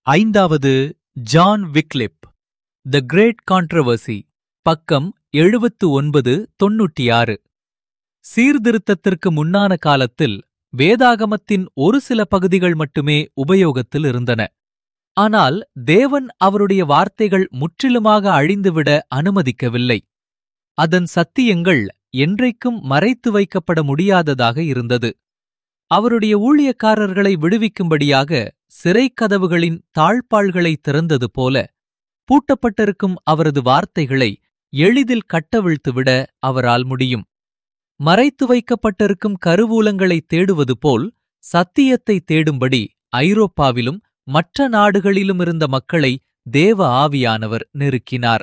ஐந்தாவது John Wycliffe the great controversy பக்கம் எழுபத்து ஒன்பது தொன்னூற்றி ஆறு சீர்திருத்தத்திற்கு முன்னான காலத்தில் வேதாகமத்தின் ஒரு சில பகுதிகள் மட்டுமே உபயோகத்தில் இருந்தன ஆனால் தேவன் அவருடைய வார்த்தைகள் முற்றிலுமாக அழிந்துவிட அனுமதிக்கவில்லை அதன் சத்தியங்கள் என்றைக்கும் மறைத்து வைக்கப்பட முடியாததாக இருந்தது அவருடைய ஊழியக்காரர்களை விடுவிக்கும்படியாக சிறைக்கதவுகளின் தாழ்பாள்களை திறந்தது போல பூட்டப்பட்டிருக்கும் அவரது வார்த்தைகளை எளிதில் கட்டவிழ்த்துவிட அவரால் முடியும் மறைத்து வைக்கப்பட்டிருக்கும் கருவூலங்களை தேடுவது போல் சத்தியத்தை தேடும்படி ஐரோப்பாவிலும் மற்ற நாடுகளிலும் இருந்த மக்களை தேவ ஆவியானவர் நெருக்கினார்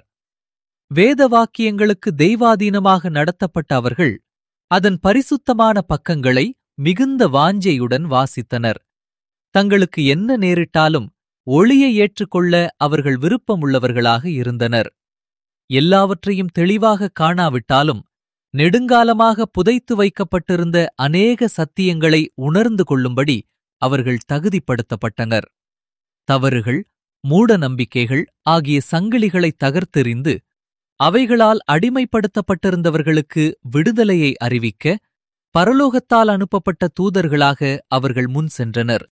வேத வாக்கியங்களுக்கு தெய்வாதீனமாக நடத்தப்பட்ட அவர்கள் அதன் பரிசுத்தமான பக்கங்களை மிகுந்த வாஞ்சையுடன் வாசித்தனர் தங்களுக்கு என்ன நேரிட்டாலும் ஒளியை ஏற்றுக்கொள்ள அவர்கள் விருப்பமுள்ளவர்களாக இருந்தனர் எல்லாவற்றையும் தெளிவாக காணாவிட்டாலும் நெடுங்காலமாக புதைத்து வைக்கப்பட்டிருந்த அநேக சத்தியங்களை உணர்ந்து கொள்ளும்படி அவர்கள் தகுதிப்படுத்தப்பட்டனர் தவறுகள் மூட நம்பிக்கைகள் ஆகிய சங்கிலிகளை தகர்த்தெறிந்து அவைகளால் அடிமைப்படுத்தப்பட்டிருந்தவர்களுக்கு விடுதலையை அறிவிக்க பரலோகத்தால் அனுப்பப்பட்ட தூதர்களாக அவர்கள் முன் சென்றனர்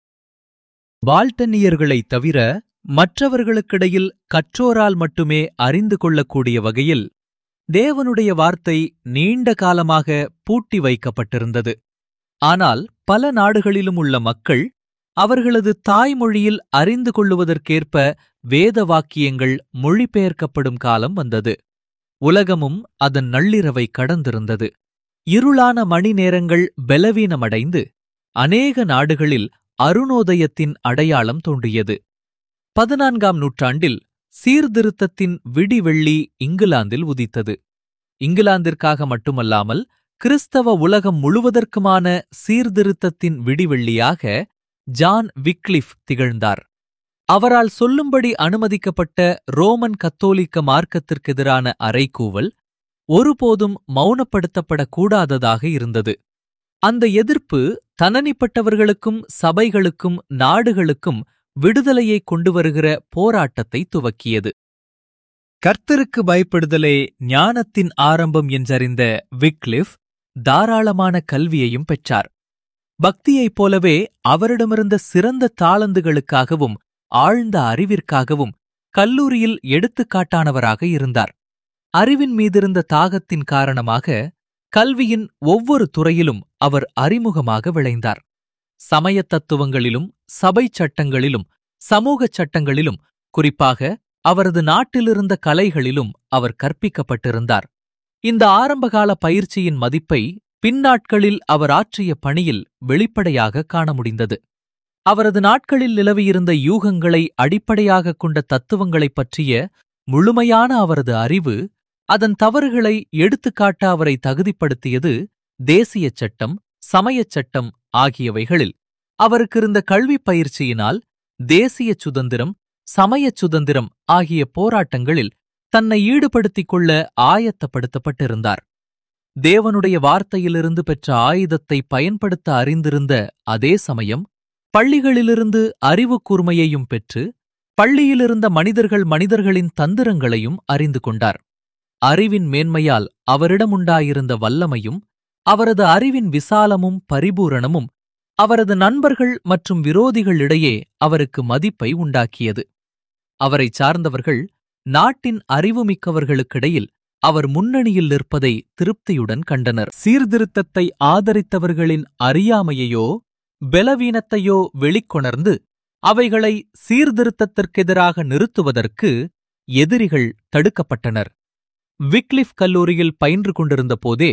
பால்டனியர்களைத் தவிர மற்றவர்களுக்கிடையில் கற்றோரால் மட்டுமே அறிந்து கொள்ளக்கூடிய வகையில் தேவனுடைய வார்த்தை நீண்ட காலமாக பூட்டி வைக்கப்பட்டிருந்தது ஆனால் பல நாடுகளிலும் உள்ள மக்கள் அவர்களது தாய்மொழியில் அறிந்து கொள்ளுவதற்கேற்ப வேத வாக்கியங்கள் மொழிபெயர்க்கப்படும் காலம் வந்தது உலகமும் அதன் நள்ளிரவை கடந்திருந்தது இருளான மணி நேரங்கள் பலவீனமடைந்து அநேக நாடுகளில் அருணோதயத்தின் அடையாளம் தோன்றியது பதினான்காம் நூற்றாண்டில் சீர்திருத்தத்தின் விடிவெள்ளி இங்கிலாந்தில் உதித்தது இங்கிலாந்திற்காக மட்டுமல்லாமல் கிறிஸ்தவ உலகம் முழுவதற்குமான சீர்திருத்தத்தின் விடிவெள்ளியாக ஜான் விக்லிஃப் திகழ்ந்தார் அவரால் சொல்லும்படி அனுமதிக்கப்பட்ட ரோமன் கத்தோலிக்க மார்க்கத்திற்கெதிரான அறைகூவல் ஒருபோதும் மௌனப்படுத்தப்படக்கூடாததாக இருந்தது அந்த எதிர்ப்பு தனனிப்பட்டவர்களுக்கும் சபைகளுக்கும் நாடுகளுக்கும் விடுதலையை கொண்டு வருகிற போராட்டத்தை துவக்கியது கர்த்தருக்கு பயப்படுதலே ஞானத்தின் ஆரம்பம் என்றறிந்த விக்லிஃப் தாராளமான கல்வியையும் பெற்றார் பக்தியைப் போலவே அவரிடமிருந்த சிறந்த தாளந்துகளுக்காகவும் ஆழ்ந்த அறிவிற்காகவும் கல்லூரியில் எடுத்துக்காட்டானவராக இருந்தார் அறிவின் மீதிருந்த தாகத்தின் காரணமாக கல்வியின் ஒவ்வொரு துறையிலும் அவர் அறிமுகமாக விளைந்தார் சமய தத்துவங்களிலும் சபை சட்டங்களிலும் சமூகச் சட்டங்களிலும் குறிப்பாக அவரது நாட்டிலிருந்த கலைகளிலும் அவர் கற்பிக்கப்பட்டிருந்தார் இந்த ஆரம்பகால பயிற்சியின் மதிப்பை பின்னாட்களில் அவர் ஆற்றிய பணியில் வெளிப்படையாக காண முடிந்தது அவரது நாட்களில் நிலவியிருந்த யூகங்களை அடிப்படையாகக் கொண்ட தத்துவங்களைப் பற்றிய முழுமையான அவரது அறிவு அதன் தவறுகளை எடுத்துக்காட்ட அவரை தகுதிப்படுத்தியது தேசிய சட்டம் சமயச் சட்டம் ஆகியவைகளில் அவருக்கு இருந்த கல்விப் பயிற்சியினால் தேசிய சுதந்திரம் சமயச் சுதந்திரம் ஆகிய போராட்டங்களில் தன்னை ஈடுபடுத்திக் கொள்ள ஆயத்தப்படுத்தப்பட்டிருந்தார் தேவனுடைய வார்த்தையிலிருந்து பெற்ற ஆயுதத்தை பயன்படுத்த அறிந்திருந்த அதே சமயம் பள்ளிகளிலிருந்து அறிவு கூர்மையையும் பெற்று பள்ளியிலிருந்த மனிதர்கள் மனிதர்களின் தந்திரங்களையும் அறிந்து கொண்டார் அறிவின் மேன்மையால் அவரிடமுண்டாயிருந்த வல்லமையும் அவரது அறிவின் விசாலமும் பரிபூரணமும் அவரது நண்பர்கள் மற்றும் விரோதிகளிடையே அவருக்கு மதிப்பை உண்டாக்கியது அவரைச் சார்ந்தவர்கள் நாட்டின் அறிவுமிக்கவர்களுக்கிடையில் அவர் முன்னணியில் நிற்பதை திருப்தியுடன் கண்டனர் சீர்திருத்தத்தை ஆதரித்தவர்களின் அறியாமையையோ பலவீனத்தையோ வெளிக்கொணர்ந்து அவைகளை சீர்திருத்தத்திற்கெதிராக நிறுத்துவதற்கு எதிரிகள் தடுக்கப்பட்டனர் விக்லிஃப் கல்லூரியில் பயின்று கொண்டிருந்த போதே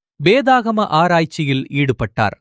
வேதாகம ஆராய்ச்சியில் ஈடுபட்டார்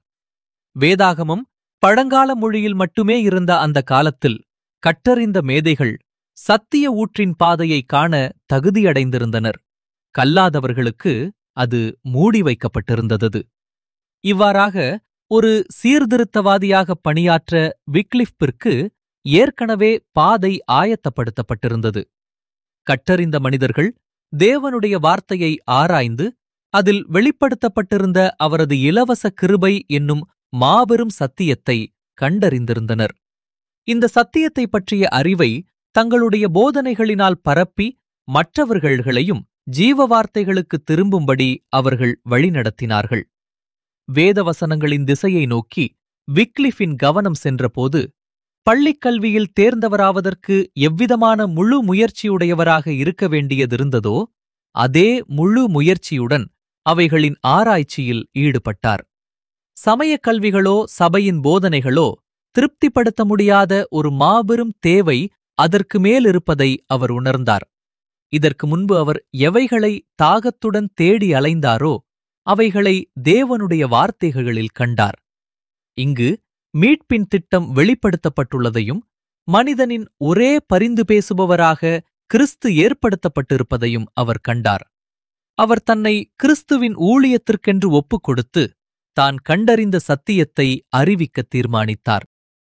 வேதாகமம் பழங்கால மொழியில் மட்டுமே இருந்த அந்த காலத்தில் கற்றறிந்த மேதைகள் சத்திய ஊற்றின் பாதையை காண தகுதியடைந்திருந்தனர் கல்லாதவர்களுக்கு அது மூடி வைக்கப்பட்டிருந்தது இவ்வாறாக ஒரு சீர்திருத்தவாதியாக பணியாற்ற விக்லிஃபிற்கு ஏற்கனவே பாதை ஆயத்தப்படுத்தப்பட்டிருந்தது கற்றறிந்த மனிதர்கள் தேவனுடைய வார்த்தையை ஆராய்ந்து அதில் வெளிப்படுத்தப்பட்டிருந்த அவரது இலவச கிருபை என்னும் மாபெரும் சத்தியத்தை கண்டறிந்திருந்தனர் இந்த சத்தியத்தை பற்றிய அறிவை தங்களுடைய போதனைகளினால் பரப்பி மற்றவர்களையும் ஜீவ வார்த்தைகளுக்கு திரும்பும்படி அவர்கள் வழிநடத்தினார்கள் வேதவசனங்களின் திசையை நோக்கி விக்லிஃபின் கவனம் சென்றபோது பள்ளிக் கல்வியில் தேர்ந்தவராவதற்கு எவ்விதமான முழு முயற்சியுடையவராக இருக்க வேண்டியதிருந்ததோ அதே முழு முயற்சியுடன் அவைகளின் ஆராய்ச்சியில் ஈடுபட்டார் சமயக் கல்விகளோ சபையின் போதனைகளோ திருப்திப்படுத்த முடியாத ஒரு மாபெரும் தேவை அதற்கு மேலிருப்பதை அவர் உணர்ந்தார் இதற்கு முன்பு அவர் எவைகளை தாகத்துடன் தேடி அலைந்தாரோ அவைகளை தேவனுடைய வார்த்தைகளில் கண்டார் இங்கு மீட்பின் திட்டம் வெளிப்படுத்தப்பட்டுள்ளதையும் மனிதனின் ஒரே பரிந்து பேசுபவராக கிறிஸ்து ஏற்படுத்தப்பட்டிருப்பதையும் அவர் கண்டார் அவர் தன்னை கிறிஸ்துவின் ஊழியத்திற்கென்று ஒப்புக் கொடுத்து தான் கண்டறிந்த சத்தியத்தை அறிவிக்க தீர்மானித்தார்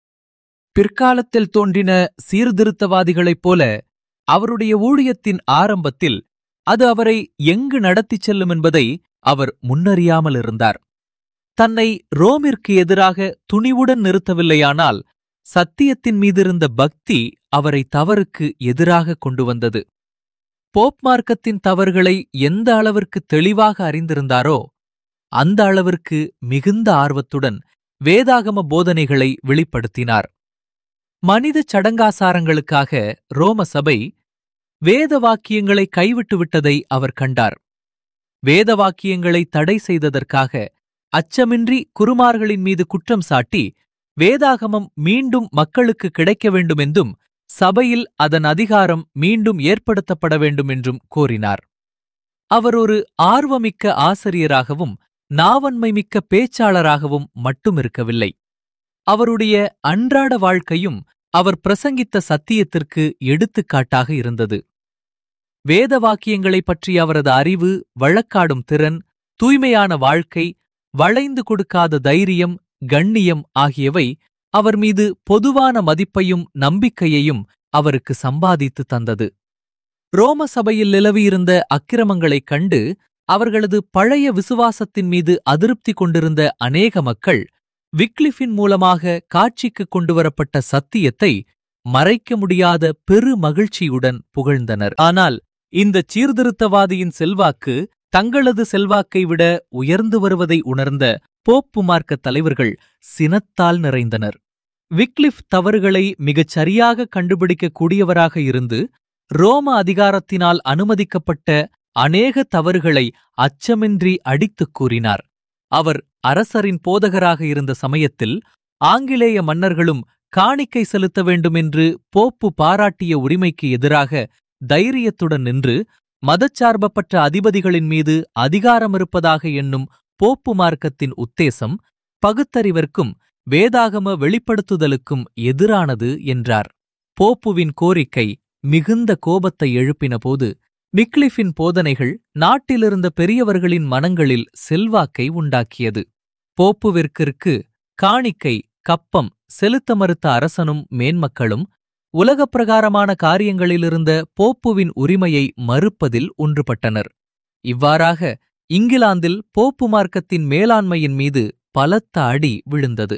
பிற்காலத்தில் தோன்றின சீர்திருத்தவாதிகளைப் போல அவருடைய ஊழியத்தின் ஆரம்பத்தில் அது அவரை எங்கு நடத்திச் செல்லும் என்பதை அவர் முன்னறியாமல் இருந்தார் தன்னை ரோமிற்கு எதிராக துணிவுடன் நிறுத்தவில்லையானால் சத்தியத்தின் மீதிருந்த பக்தி அவரை தவறுக்கு எதிராக கொண்டு வந்தது போப் மார்க்கத்தின் தவறுகளை எந்த அளவிற்கு தெளிவாக அறிந்திருந்தாரோ அந்த அளவிற்கு மிகுந்த ஆர்வத்துடன் வேதாகம போதனைகளை வெளிப்படுத்தினார் மனித சடங்காசாரங்களுக்காக ரோம சபை வேத வாக்கியங்களை கைவிட்டு விட்டதை அவர் கண்டார் வேத வாக்கியங்களை தடை செய்ததற்காக அச்சமின்றி குருமார்களின் மீது குற்றம் சாட்டி வேதாகமம் மீண்டும் மக்களுக்கு கிடைக்க வேண்டுமென்றும் சபையில் அதன் அதிகாரம் மீண்டும் ஏற்படுத்தப்பட வேண்டும் என்றும் கோரினார் அவர் ஒரு ஆர்வமிக்க ஆசிரியராகவும் நாவன்மை மிக்க பேச்சாளராகவும் மட்டும் இருக்கவில்லை அவருடைய அன்றாட வாழ்க்கையும் அவர் பிரசங்கித்த சத்தியத்திற்கு எடுத்துக்காட்டாக இருந்தது வேத வாக்கியங்களைப் பற்றிய அவரது அறிவு வழக்காடும் திறன் தூய்மையான வாழ்க்கை வளைந்து கொடுக்காத தைரியம் கண்ணியம் ஆகியவை அவர் மீது பொதுவான மதிப்பையும் நம்பிக்கையையும் அவருக்கு சம்பாதித்து தந்தது ரோம சபையில் நிலவியிருந்த அக்கிரமங்களைக் கண்டு அவர்களது பழைய விசுவாசத்தின் மீது அதிருப்தி கொண்டிருந்த அநேக மக்கள் விக்லிஃபின் மூலமாக காட்சிக்கு கொண்டுவரப்பட்ட சத்தியத்தை மறைக்க முடியாத பெரு மகிழ்ச்சியுடன் புகழ்ந்தனர் ஆனால் இந்த சீர்திருத்தவாதியின் செல்வாக்கு தங்களது செல்வாக்கை விட உயர்ந்து வருவதை உணர்ந்த போப்பு மார்க்க தலைவர்கள் சினத்தால் நிறைந்தனர் விக்லிஃப் தவறுகளை மிகச் சரியாக கண்டுபிடிக்கக் கூடியவராக இருந்து ரோம அதிகாரத்தினால் அனுமதிக்கப்பட்ட அநேக தவறுகளை அச்சமின்றி அடித்துக் கூறினார் அவர் அரசரின் போதகராக இருந்த சமயத்தில் ஆங்கிலேய மன்னர்களும் காணிக்கை செலுத்த வேண்டுமென்று போப்பு பாராட்டிய உரிமைக்கு எதிராக தைரியத்துடன் நின்று மதச்சார்பப்பட்ட அதிபதிகளின் மீது அதிகாரம் இருப்பதாக எண்ணும் போப்பு மார்க்கத்தின் உத்தேசம் பகுத்தறிவிற்கும் வேதாகம வெளிப்படுத்துதலுக்கும் எதிரானது என்றார் போப்புவின் கோரிக்கை மிகுந்த கோபத்தை எழுப்பினபோது விக்லிஃபின் போதனைகள் நாட்டிலிருந்த பெரியவர்களின் மனங்களில் செல்வாக்கை உண்டாக்கியது போப்புவிற்கிற்கு காணிக்கை கப்பம் செலுத்த மறுத்த அரசனும் மேன்மக்களும் உலகப் பிரகாரமான காரியங்களிலிருந்த போப்புவின் உரிமையை மறுப்பதில் ஒன்றுபட்டனர் இவ்வாறாக இங்கிலாந்தில் போப்பு மார்க்கத்தின் மேலாண்மையின் மீது பலத்த அடி விழுந்தது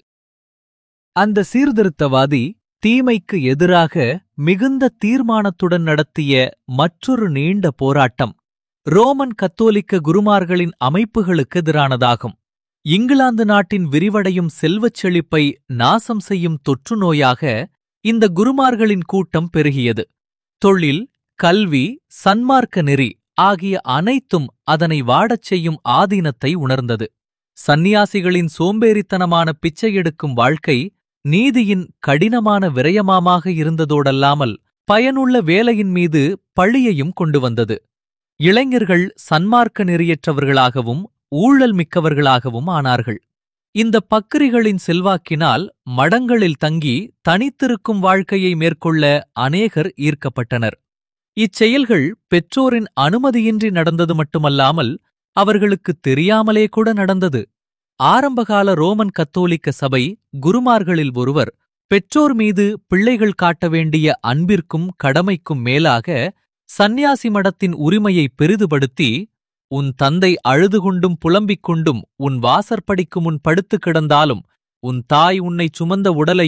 அந்த சீர்திருத்தவாதி தீமைக்கு எதிராக மிகுந்த தீர்மானத்துடன் நடத்திய மற்றொரு நீண்ட போராட்டம் ரோமன் கத்தோலிக்க குருமார்களின் அமைப்புகளுக்கு எதிரானதாகும் இங்கிலாந்து நாட்டின் விரிவடையும் செல்வச் செழிப்பை நாசம் செய்யும் தொற்று நோயாக இந்த குருமார்களின் கூட்டம் பெருகியது தொழில் கல்வி சன்மார்க்க நெறி ஆகிய அனைத்தும் அதனை வாடச் செய்யும் ஆதீனத்தை உணர்ந்தது சந்நியாசிகளின் சோம்பேறித்தனமான பிச்சை எடுக்கும் வாழ்க்கை நீதியின் கடினமான விரயமாமாக இருந்ததோடல்லாமல் பயனுள்ள வேலையின் மீது பழியையும் கொண்டு வந்தது இளைஞர்கள் சன்மார்க்க நெறியற்றவர்களாகவும் ஊழல் மிக்கவர்களாகவும் ஆனார்கள் இந்த பக்கிரிகளின் செல்வாக்கினால் மடங்களில் தங்கி தனித்திருக்கும் வாழ்க்கையை மேற்கொள்ள அநேகர் ஈர்க்கப்பட்டனர் இச்செயல்கள் பெற்றோரின் அனுமதியின்றி நடந்தது மட்டுமல்லாமல் அவர்களுக்கு தெரியாமலே கூட நடந்தது ஆரம்பகால ரோமன் கத்தோலிக்க சபை குருமார்களில் ஒருவர் பெற்றோர் மீது பிள்ளைகள் காட்ட வேண்டிய அன்பிற்கும் கடமைக்கும் மேலாக சந்நியாசி மடத்தின் உரிமையை பெரிதுபடுத்தி உன் தந்தை அழுது கொண்டும் புலம்பிக் கொண்டும் உன் வாசற்படிக்கு முன் படுத்து கிடந்தாலும் உன் தாய் உன்னை சுமந்த உடலையும்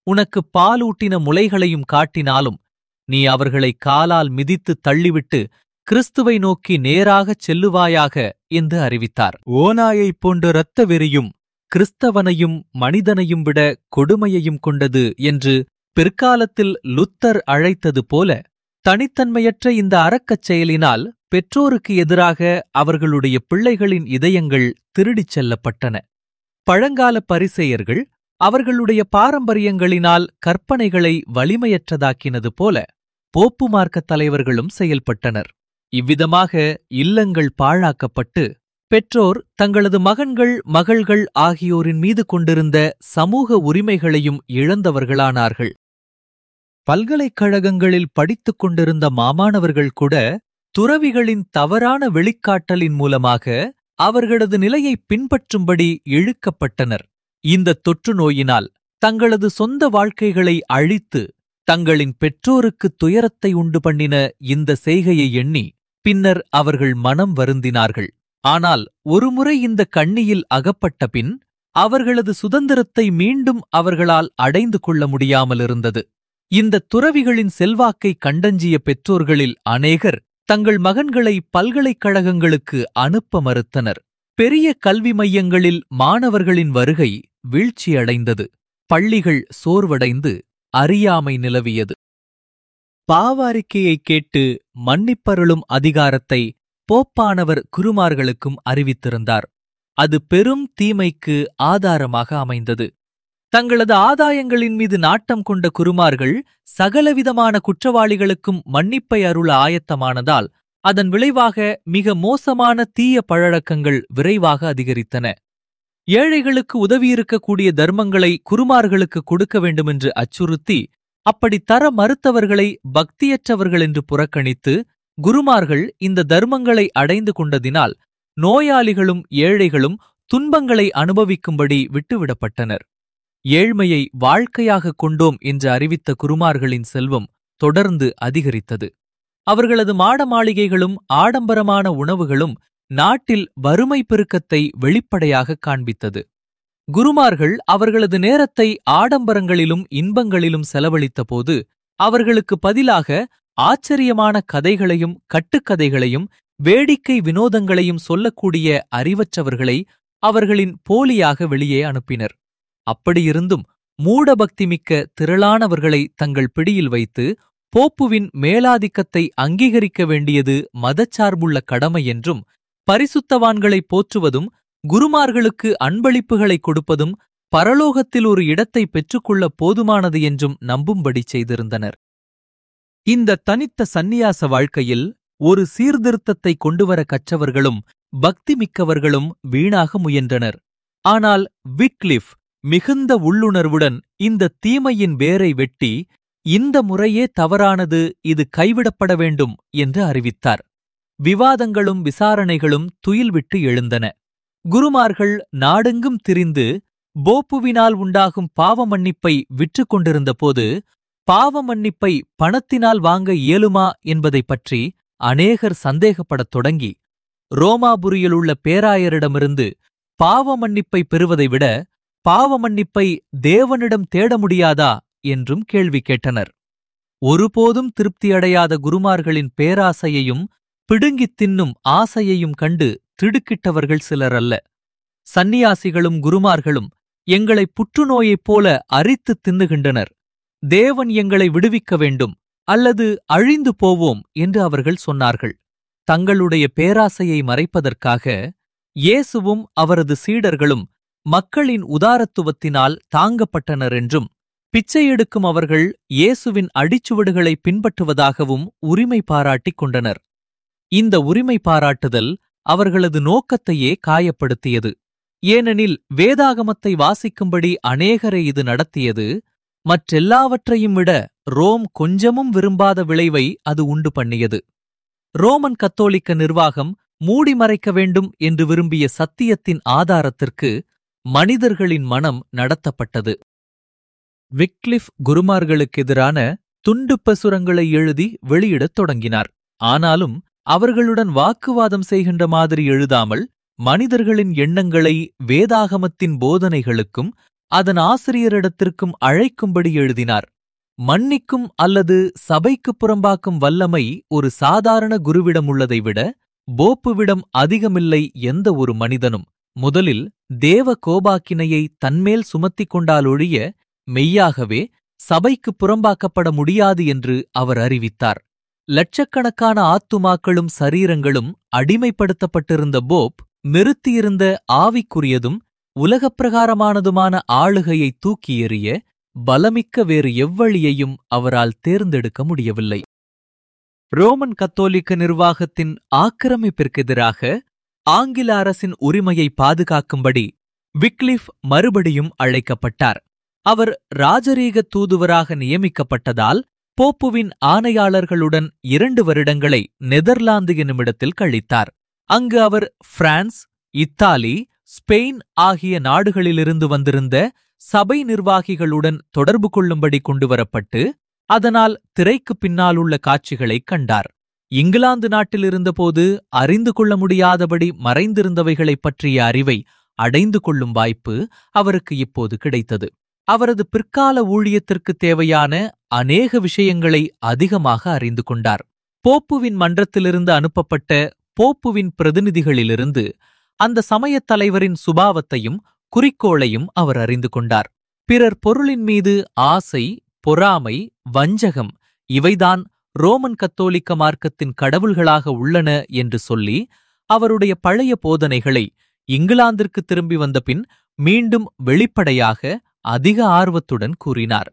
உனக்கு பாலூட்டின முலைகளையும் காட்டினாலும் நீ அவர்களை காலால் மிதித்து தள்ளிவிட்டு கிறிஸ்துவை நோக்கி நேராகச் செல்லுவாயாக என்று அறிவித்தார் ஓநாயைப் போன்ற இரத்த வெறியும் கிறிஸ்தவனையும் மனிதனையும் விட கொடுமையையும் கொண்டது என்று பிற்காலத்தில் லுத்தர் அழைத்தது போல தனித்தன்மையற்ற இந்த அறக்கச் செயலினால் பெற்றோருக்கு எதிராக அவர்களுடைய பிள்ளைகளின் இதயங்கள் திருடிச் செல்லப்பட்டன பழங்கால பரிசேயர்கள் அவர்களுடைய பாரம்பரியங்களினால் கற்பனைகளை வலிமையற்றதாக்கினது போல போப்பு மார்க்கத் தலைவர்களும் செயல்பட்டனர் இவ்விதமாக இல்லங்கள் பாழாக்கப்பட்டு பெற்றோர் தங்களது மகன்கள் மகள்கள் ஆகியோரின் மீது கொண்டிருந்த சமூக உரிமைகளையும் இழந்தவர்களானார்கள் பல்கலைக்கழகங்களில் படித்துக் கொண்டிருந்த மாமாணவர்கள் கூட துறவிகளின் தவறான வெளிக்காட்டலின் மூலமாக அவர்களது நிலையை பின்பற்றும்படி இழுக்கப்பட்டனர் இந்த தொற்று நோயினால் தங்களது சொந்த வாழ்க்கைகளை அழித்து தங்களின் பெற்றோருக்கு துயரத்தை உண்டு பண்ணின இந்த செய்கையை எண்ணி பின்னர் அவர்கள் மனம் வருந்தினார்கள் ஆனால் ஒருமுறை இந்த கண்ணியில் அகப்பட்ட பின் அவர்களது சுதந்திரத்தை மீண்டும் அவர்களால் அடைந்து கொள்ள முடியாமலிருந்தது இந்த துறவிகளின் செல்வாக்கை கண்டஞ்சிய பெற்றோர்களில் அநேகர் தங்கள் மகன்களை பல்கலைக்கழகங்களுக்கு அனுப்ப மறுத்தனர் பெரிய கல்வி மையங்களில் மாணவர்களின் வருகை வீழ்ச்சியடைந்தது பள்ளிகள் சோர்வடைந்து அறியாமை நிலவியது பாவாரிக்கையை கேட்டு மன்னிப்பருளும் அதிகாரத்தை போப்பானவர் குருமார்களுக்கும் அறிவித்திருந்தார் அது பெரும் தீமைக்கு ஆதாரமாக அமைந்தது தங்களது ஆதாயங்களின் மீது நாட்டம் கொண்ட குருமார்கள் சகலவிதமான குற்றவாளிகளுக்கும் மன்னிப்பை அருள ஆயத்தமானதால் அதன் விளைவாக மிக மோசமான தீய பழக்கங்கள் விரைவாக அதிகரித்தன ஏழைகளுக்கு உதவியிருக்கக்கூடிய தர்மங்களை குருமார்களுக்கு கொடுக்க வேண்டுமென்று அச்சுறுத்தி அப்படி தர மறுத்தவர்களை பக்தியற்றவர்கள் என்று புறக்கணித்து குருமார்கள் இந்த தர்மங்களை அடைந்து கொண்டதினால் நோயாளிகளும் ஏழைகளும் துன்பங்களை அனுபவிக்கும்படி விட்டுவிடப்பட்டனர் ஏழ்மையை வாழ்க்கையாக கொண்டோம் என்று அறிவித்த குருமார்களின் செல்வம் தொடர்ந்து அதிகரித்தது அவர்களது மாட மாளிகைகளும் ஆடம்பரமான உணவுகளும் நாட்டில் வறுமை பெருக்கத்தை வெளிப்படையாக காண்பித்தது குருமார்கள் அவர்களது நேரத்தை ஆடம்பரங்களிலும் இன்பங்களிலும் செலவழித்தபோது அவர்களுக்கு பதிலாக ஆச்சரியமான கதைகளையும் கட்டுக்கதைகளையும் வேடிக்கை வினோதங்களையும் சொல்லக்கூடிய அறிவற்றவர்களை அவர்களின் போலியாக வெளியே அனுப்பினர் அப்படியிருந்தும் மூடபக்திமிக்க திரளானவர்களை தங்கள் பிடியில் வைத்து போப்புவின் மேலாதிக்கத்தை அங்கீகரிக்க வேண்டியது மதச்சார்புள்ள கடமை என்றும் பரிசுத்தவான்களை போற்றுவதும் குருமார்களுக்கு அன்பளிப்புகளை கொடுப்பதும் பரலோகத்தில் ஒரு இடத்தை பெற்றுக்கொள்ள போதுமானது என்றும் நம்பும்படி செய்திருந்தனர் இந்த தனித்த சந்நியாச வாழ்க்கையில் ஒரு சீர்திருத்தத்தை கொண்டுவர கற்றவர்களும் பக்தி மிக்கவர்களும் வீணாக முயன்றனர் ஆனால் விக்லிஃப் மிகுந்த உள்ளுணர்வுடன் இந்த தீமையின் வேரை வெட்டி இந்த முறையே தவறானது இது கைவிடப்பட வேண்டும் என்று அறிவித்தார் விவாதங்களும் விசாரணைகளும் துயில்விட்டு எழுந்தன குருமார்கள் நாடெங்கும் திரிந்து போப்புவினால் உண்டாகும் பாவ மன்னிப்பை விற்றுக் கொண்டிருந்தபோது பாவ மன்னிப்பை பணத்தினால் வாங்க இயலுமா என்பதைப் பற்றி அநேகர் சந்தேகப்படத் தொடங்கி ரோமாபுரியில் உள்ள பேராயரிடமிருந்து பாவ மன்னிப்பை பெறுவதை விட பாவ மன்னிப்பை தேவனிடம் தேட முடியாதா என்றும் கேள்வி கேட்டனர் ஒருபோதும் திருப்தியடையாத குருமார்களின் பேராசையையும் பிடுங்கித் தின்னும் ஆசையையும் கண்டு திடுக்கிட்டவர்கள் சிலர் அல்ல சந்நியாசிகளும் குருமார்களும் எங்களை புற்றுநோயைப் போல அரித்துத் தின்னுகின்றனர் தேவன் எங்களை விடுவிக்க வேண்டும் அல்லது அழிந்து போவோம் என்று அவர்கள் சொன்னார்கள் தங்களுடைய பேராசையை மறைப்பதற்காக இயேசுவும் அவரது சீடர்களும் மக்களின் உதாரத்துவத்தினால் தாங்கப்பட்டனர் என்றும் பிச்சை எடுக்கும் அவர்கள் இயேசுவின் அடிச்சுவடுகளை பின்பற்றுவதாகவும் உரிமை பாராட்டிக் கொண்டனர் இந்த உரிமை பாராட்டுதல் அவர்களது நோக்கத்தையே காயப்படுத்தியது ஏனெனில் வேதாகமத்தை வாசிக்கும்படி அநேகரை இது நடத்தியது மற்றெல்லாவற்றையும் விட ரோம் கொஞ்சமும் விரும்பாத விளைவை அது உண்டு பண்ணியது ரோமன் கத்தோலிக்க நிர்வாகம் மூடி மறைக்க வேண்டும் என்று விரும்பிய சத்தியத்தின் ஆதாரத்திற்கு மனிதர்களின் மனம் நடத்தப்பட்டது விக்லிஃப் குருமார்களுக்கெதிரான துண்டு பிரசுரங்களை எழுதி வெளியிடத் தொடங்கினார் ஆனாலும் அவர்களுடன் வாக்குவாதம் செய்கின்ற மாதிரி எழுதாமல் மனிதர்களின் எண்ணங்களை வேதாகமத்தின் போதனைகளுக்கும் அதன் ஆசிரியரிடத்திற்கும் அழைக்கும்படி எழுதினார் மன்னிக்கும் அல்லது சபைக்கு புறம்பாக்கும் வல்லமை ஒரு சாதாரண குருவிடம் உள்ளதை விட போப்புவிடம் அதிகமில்லை எந்த ஒரு மனிதனும் முதலில் தேவ கோபாக்கினையை தன்மேல் சுமத்திக் கொண்டாலொழிய மெய்யாகவே சபைக்கு புறம்பாக்கப்பட முடியாது என்று அவர் அறிவித்தார் லட்சக்கணக்கான ஆத்துமாக்களும் சரீரங்களும் அடிமைப்படுத்தப்பட்டிருந்த போப் நிறுத்தியிருந்த ஆவிக்குரியதும் உலகப்பிரகாரமானதுமான ஆளுகையை தூக்கி எறிய பலமிக்க வேறு எவ்வழியையும் அவரால் தேர்ந்தெடுக்க முடியவில்லை ரோமன் கத்தோலிக்க நிர்வாகத்தின் ஆக்கிரமிப்பிற்கெதிராக ஆங்கில அரசின் உரிமையை பாதுகாக்கும்படி விக்லிஃப் மறுபடியும் அழைக்கப்பட்டார் அவர் ராஜரீக தூதுவராக நியமிக்கப்பட்டதால் போப்புவின் ஆணையாளர்களுடன் இரண்டு வருடங்களை நெதர்லாந்து என்னுமிடத்தில் கழித்தார் அங்கு அவர் பிரான்ஸ் இத்தாலி ஸ்பெயின் ஆகிய நாடுகளிலிருந்து வந்திருந்த சபை நிர்வாகிகளுடன் தொடர்பு கொள்ளும்படி கொண்டுவரப்பட்டு அதனால் திரைக்கு பின்னாலுள்ள காட்சிகளைக் கண்டார் இங்கிலாந்து நாட்டில் இருந்தபோது அறிந்து கொள்ள முடியாதபடி மறைந்திருந்தவைகளைப் பற்றிய அறிவை அடைந்து கொள்ளும் வாய்ப்பு அவருக்கு இப்போது கிடைத்தது அவரது பிற்கால ஊழியத்திற்கு தேவையான அநேக விஷயங்களை அதிகமாக அறிந்து கொண்டார் போப்புவின் மன்றத்திலிருந்து அனுப்பப்பட்ட போப்புவின் பிரதிநிதிகளிலிருந்து அந்த சமயத் தலைவரின் சுபாவத்தையும் குறிக்கோளையும் அவர் அறிந்து கொண்டார் பிறர் பொருளின் மீது ஆசை பொறாமை வஞ்சகம் இவைதான் ரோமன் கத்தோலிக்க மார்க்கத்தின் கடவுள்களாக உள்ளன என்று சொல்லி அவருடைய பழைய போதனைகளை இங்கிலாந்திற்கு திரும்பி வந்தபின் மீண்டும் வெளிப்படையாக அதிக ஆர்வத்துடன் கூறினார்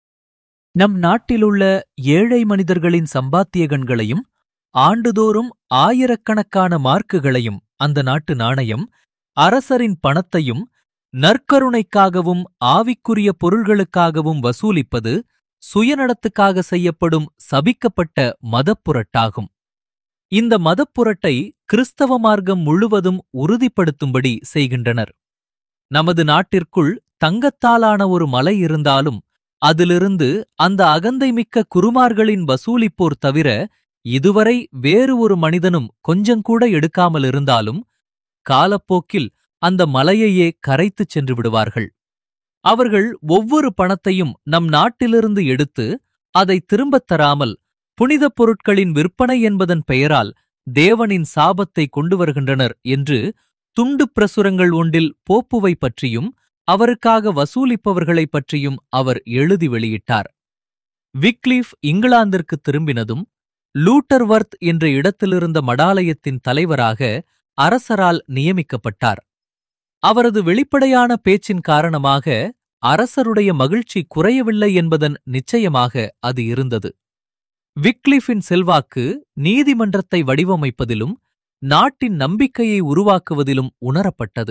நம் நாட்டிலுள்ள ஏழை மனிதர்களின் சம்பாத்தியகன்களையும் ஆண்டுதோறும் ஆயிரக்கணக்கான மார்க்குகளையும் அந்த நாட்டு நாணயம் அரசரின் பணத்தையும் நற்கருணைக்காகவும் ஆவிக்குரிய பொருள்களுக்காகவும் வசூலிப்பது சுயநடத்துக்காக செய்யப்படும் சபிக்கப்பட்ட மதப்புரட்டாகும் இந்த மதப்புரட்டை கிறிஸ்தவ மார்க்கம் முழுவதும் உறுதிப்படுத்தும்படி செய்கின்றனர் நமது நாட்டிற்குள் தங்கத்தாலான ஒரு மலை இருந்தாலும் அதிலிருந்து அந்த அகந்தைமிக்க குருமார்களின் வசூலிப்போர் தவிர இதுவரை வேறு ஒரு மனிதனும் கொஞ்சங்கூட எடுக்காமல் இருந்தாலும் காலப்போக்கில் அந்த மலையையே கரைத்துச் சென்று விடுவார்கள் அவர்கள் ஒவ்வொரு பணத்தையும் நம் நாட்டிலிருந்து எடுத்து அதை திரும்பத் தராமல் புனிதப் பொருட்களின் விற்பனை என்பதன் பெயரால் தேவனின் சாபத்தை கொண்டு வருகின்றனர் என்று துண்டு பிரசுரங்கள் ஒன்றில் போப்புவை பற்றியும் அவருக்காக வசூலிப்பவர்களைப் பற்றியும் அவர் எழுதி வெளியிட்டார் விக்லீஃப் இங்கிலாந்திற்கு திரும்பினதும் லூட்டர்வர்த் என்ற இடத்திலிருந்த மடாலயத்தின் தலைவராக அரசரால் நியமிக்கப்பட்டார் அவரது வெளிப்படையான பேச்சின் காரணமாக அரசருடைய மகிழ்ச்சி குறையவில்லை என்பதன் நிச்சயமாக அது இருந்தது விக்லிஃபின் செல்வாக்கு நீதிமன்றத்தை வடிவமைப்பதிலும் நாட்டின் நம்பிக்கையை உருவாக்குவதிலும் உணரப்பட்டது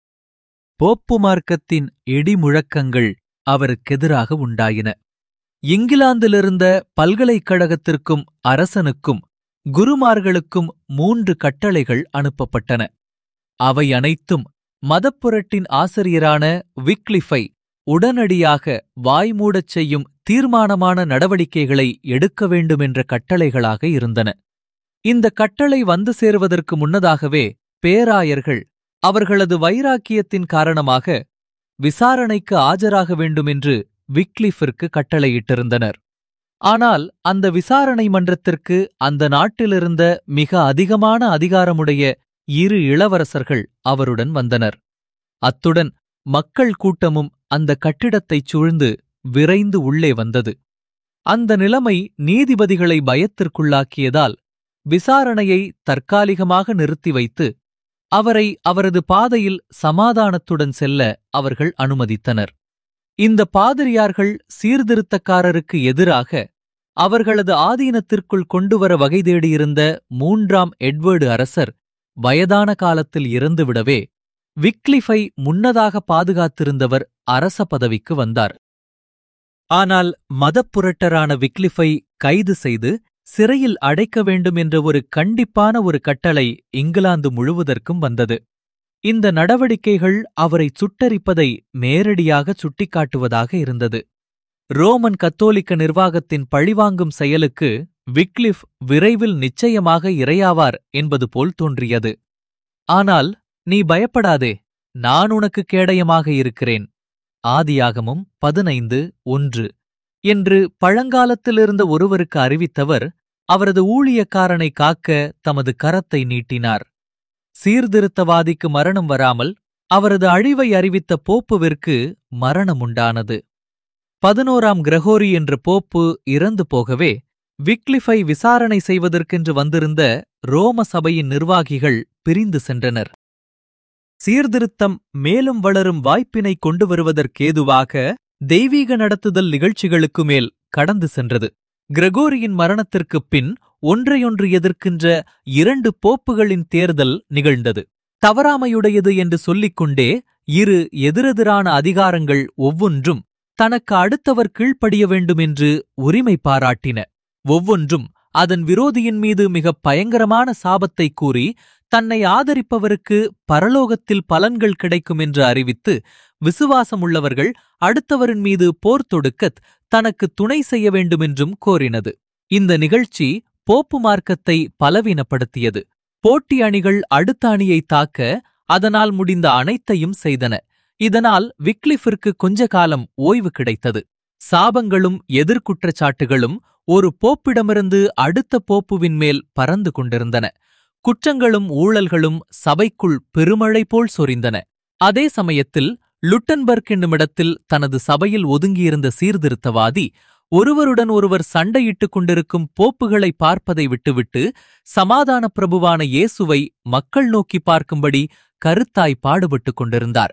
போப்பு மார்க்கத்தின் இடிமுழக்கங்கள் அவருக்கெதிராக உண்டாயின இங்கிலாந்திலிருந்த பல்கலைக்கழகத்திற்கும் அரசனுக்கும் குருமார்களுக்கும் மூன்று கட்டளைகள் அனுப்பப்பட்டன அவை அனைத்தும் மதப்புரட்டின் ஆசிரியரான விக்லிஃபை உடனடியாக வாய்மூடச் செய்யும் தீர்மானமான நடவடிக்கைகளை எடுக்க வேண்டுமென்ற கட்டளைகளாக இருந்தன இந்த கட்டளை வந்து சேருவதற்கு முன்னதாகவே பேராயர்கள் அவர்களது வைராக்கியத்தின் காரணமாக விசாரணைக்கு ஆஜராக வேண்டுமென்று விக்லிஃபிற்கு கட்டளையிட்டிருந்தனர் ஆனால் அந்த விசாரணை மன்றத்திற்கு அந்த நாட்டிலிருந்த மிக அதிகமான அதிகாரமுடைய இரு இளவரசர்கள் அவருடன் வந்தனர் அத்துடன் மக்கள் கூட்டமும் அந்த கட்டிடத்தைச் சூழ்ந்து விரைந்து உள்ளே வந்தது அந்த நிலைமை நீதிபதிகளை பயத்திற்குள்ளாக்கியதால் விசாரணையை தற்காலிகமாக நிறுத்தி வைத்து அவரை அவரது பாதையில் சமாதானத்துடன் செல்ல அவர்கள் அனுமதித்தனர் இந்த பாதிரியார்கள் சீர்திருத்தக்காரருக்கு எதிராக அவர்களது ஆதீனத்திற்குள் கொண்டுவர வகை தேடியிருந்த மூன்றாம் எட்வர்டு அரசர் வயதான காலத்தில் இறந்துவிடவே விக்லிஃபை முன்னதாக பாதுகாத்திருந்தவர் அரச பதவிக்கு வந்தார் ஆனால் மதப்புரட்டரான விக்லிஃபை கைது செய்து சிறையில் அடைக்க வேண்டும் என்ற ஒரு கண்டிப்பான ஒரு கட்டளை இங்கிலாந்து முழுவதற்கும் வந்தது இந்த நடவடிக்கைகள் அவரை சுட்டரிப்பதை நேரடியாக சுட்டிக்காட்டுவதாக இருந்தது ரோமன் கத்தோலிக்க நிர்வாகத்தின் பழிவாங்கும் செயலுக்கு விக்லிஃப் விரைவில் நிச்சயமாக இரையாவார் என்பது போல் தோன்றியது ஆனால் நீ பயப்படாதே நான் உனக்கு கேடயமாக இருக்கிறேன் ஆதியாகமும் பதினைந்து ஒன்று என்று பழங்காலத்திலிருந்த ஒருவருக்கு அறிவித்தவர் அவரது ஊழியக்காரனை காக்க தமது கரத்தை நீட்டினார் சீர்திருத்தவாதிக்கு மரணம் வராமல் அவரது அழிவை அறிவித்த போப்புவிற்கு மரணம் உண்டானது பதினோராம் கிரகோரி என்ற போப்பு இறந்து போகவே விக்லிஃபை விசாரணை செய்வதற்கென்று வந்திருந்த ரோம சபையின் நிர்வாகிகள் பிரிந்து சென்றனர் சீர்திருத்தம் மேலும் வளரும் வாய்ப்பினை கொண்டு வருவதற்கேதுவாக தெய்வீக நடத்துதல் நிகழ்ச்சிகளுக்கு மேல் கடந்து சென்றது கிரகோரியின் மரணத்திற்குப் பின் ஒன்றையொன்று எதிர்க்கின்ற இரண்டு போப்புகளின் தேர்தல் நிகழ்ந்தது தவறாமையுடையது என்று சொல்லிக்கொண்டே இரு எதிரெதிரான அதிகாரங்கள் ஒவ்வொன்றும் தனக்கு அடுத்தவர் கீழ்ப்படிய வேண்டுமென்று உரிமை பாராட்டின ஒவ்வொன்றும் அதன் விரோதியின் மீது மிகப் பயங்கரமான சாபத்தை கூறி தன்னை ஆதரிப்பவருக்கு பரலோகத்தில் பலன்கள் கிடைக்கும் என்று அறிவித்து விசுவாசமுள்ளவர்கள் அடுத்தவரின் மீது போர் தொடுக்கத் தனக்கு துணை செய்ய வேண்டுமென்றும் கோரினது இந்த நிகழ்ச்சி போப்பு மார்க்கத்தை பலவீனப்படுத்தியது போட்டி அணிகள் அடுத்த அணியை தாக்க அதனால் முடிந்த அனைத்தையும் செய்தன இதனால் விக்லிஃபிற்கு கொஞ்ச காலம் ஓய்வு கிடைத்தது சாபங்களும் எதிர்குற்றச்சாட்டுகளும் ஒரு போப்பிடமிருந்து அடுத்த போப்புவின் மேல் பறந்து கொண்டிருந்தன குற்றங்களும் ஊழல்களும் சபைக்குள் பெருமழை போல் சொரிந்தன அதே சமயத்தில் லுட்டன்பர்க் என்னுமிடத்தில் தனது சபையில் ஒதுங்கியிருந்த சீர்திருத்தவாதி ஒருவருடன் ஒருவர் சண்டையிட்டுக் கொண்டிருக்கும் போப்புகளை பார்ப்பதை விட்டுவிட்டு சமாதான பிரபுவான இயேசுவை மக்கள் நோக்கி பார்க்கும்படி கருத்தாய் பாடுபட்டுக் கொண்டிருந்தார்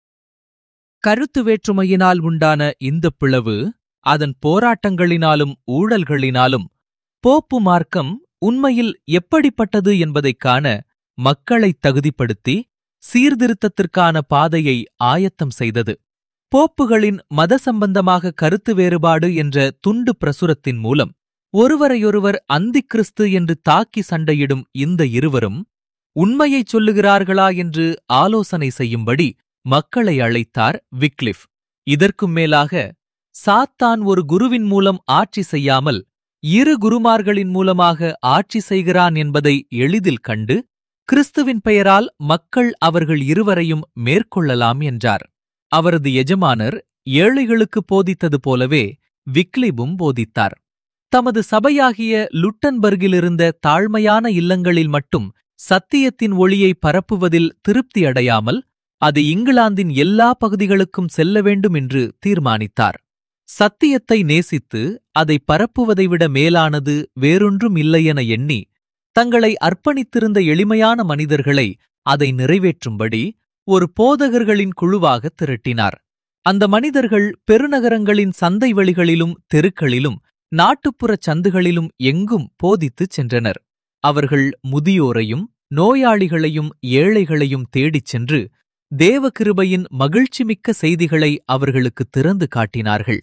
கருத்து வேற்றுமையினால் உண்டான இந்த பிளவு அதன் போராட்டங்களினாலும் ஊழல்களினாலும் போப்பு மார்க்கம் உண்மையில் எப்படிப்பட்டது என்பதைக் காண மக்களைத் தகுதிப்படுத்தி சீர்திருத்தத்திற்கான பாதையை ஆயத்தம் செய்தது போப்புகளின் மத சம்பந்தமாக கருத்து வேறுபாடு என்ற துண்டு பிரசுரத்தின் மூலம் ஒருவரையொருவர் அந்திக் கிறிஸ்து என்று தாக்கி சண்டையிடும் இந்த இருவரும் உண்மையைச் சொல்லுகிறார்களா என்று ஆலோசனை செய்யும்படி மக்களை அழைத்தார் விக்லிஃப் இதற்கும் மேலாக சாத்தான் ஒரு குருவின் மூலம் ஆட்சி செய்யாமல் இரு குருமார்களின் மூலமாக ஆட்சி செய்கிறான் என்பதை எளிதில் கண்டு கிறிஸ்துவின் பெயரால் மக்கள் அவர்கள் இருவரையும் மேற்கொள்ளலாம் என்றார் அவரது எஜமானர் ஏழைகளுக்கு போதித்தது போலவே விக்லிபும் போதித்தார் தமது சபையாகிய லுட்டன்பர்கிலிருந்த தாழ்மையான இல்லங்களில் மட்டும் சத்தியத்தின் ஒளியை பரப்புவதில் திருப்தி அடையாமல் அது இங்கிலாந்தின் எல்லா பகுதிகளுக்கும் செல்ல வேண்டும் என்று தீர்மானித்தார் சத்தியத்தை நேசித்து அதை பரப்புவதை விட மேலானது வேறொன்றும் இல்லையென எண்ணி தங்களை அர்ப்பணித்திருந்த எளிமையான மனிதர்களை அதை நிறைவேற்றும்படி ஒரு போதகர்களின் குழுவாக திரட்டினார் அந்த மனிதர்கள் பெருநகரங்களின் சந்தை வெளிகளிலும் தெருக்களிலும் நாட்டுப்புறச் சந்துகளிலும் எங்கும் போதித்துச் சென்றனர் அவர்கள் முதியோரையும் நோயாளிகளையும் ஏழைகளையும் தேடிச் சென்று தேவகிருபையின் மகிழ்ச்சிமிக்க செய்திகளை அவர்களுக்கு திறந்து காட்டினார்கள்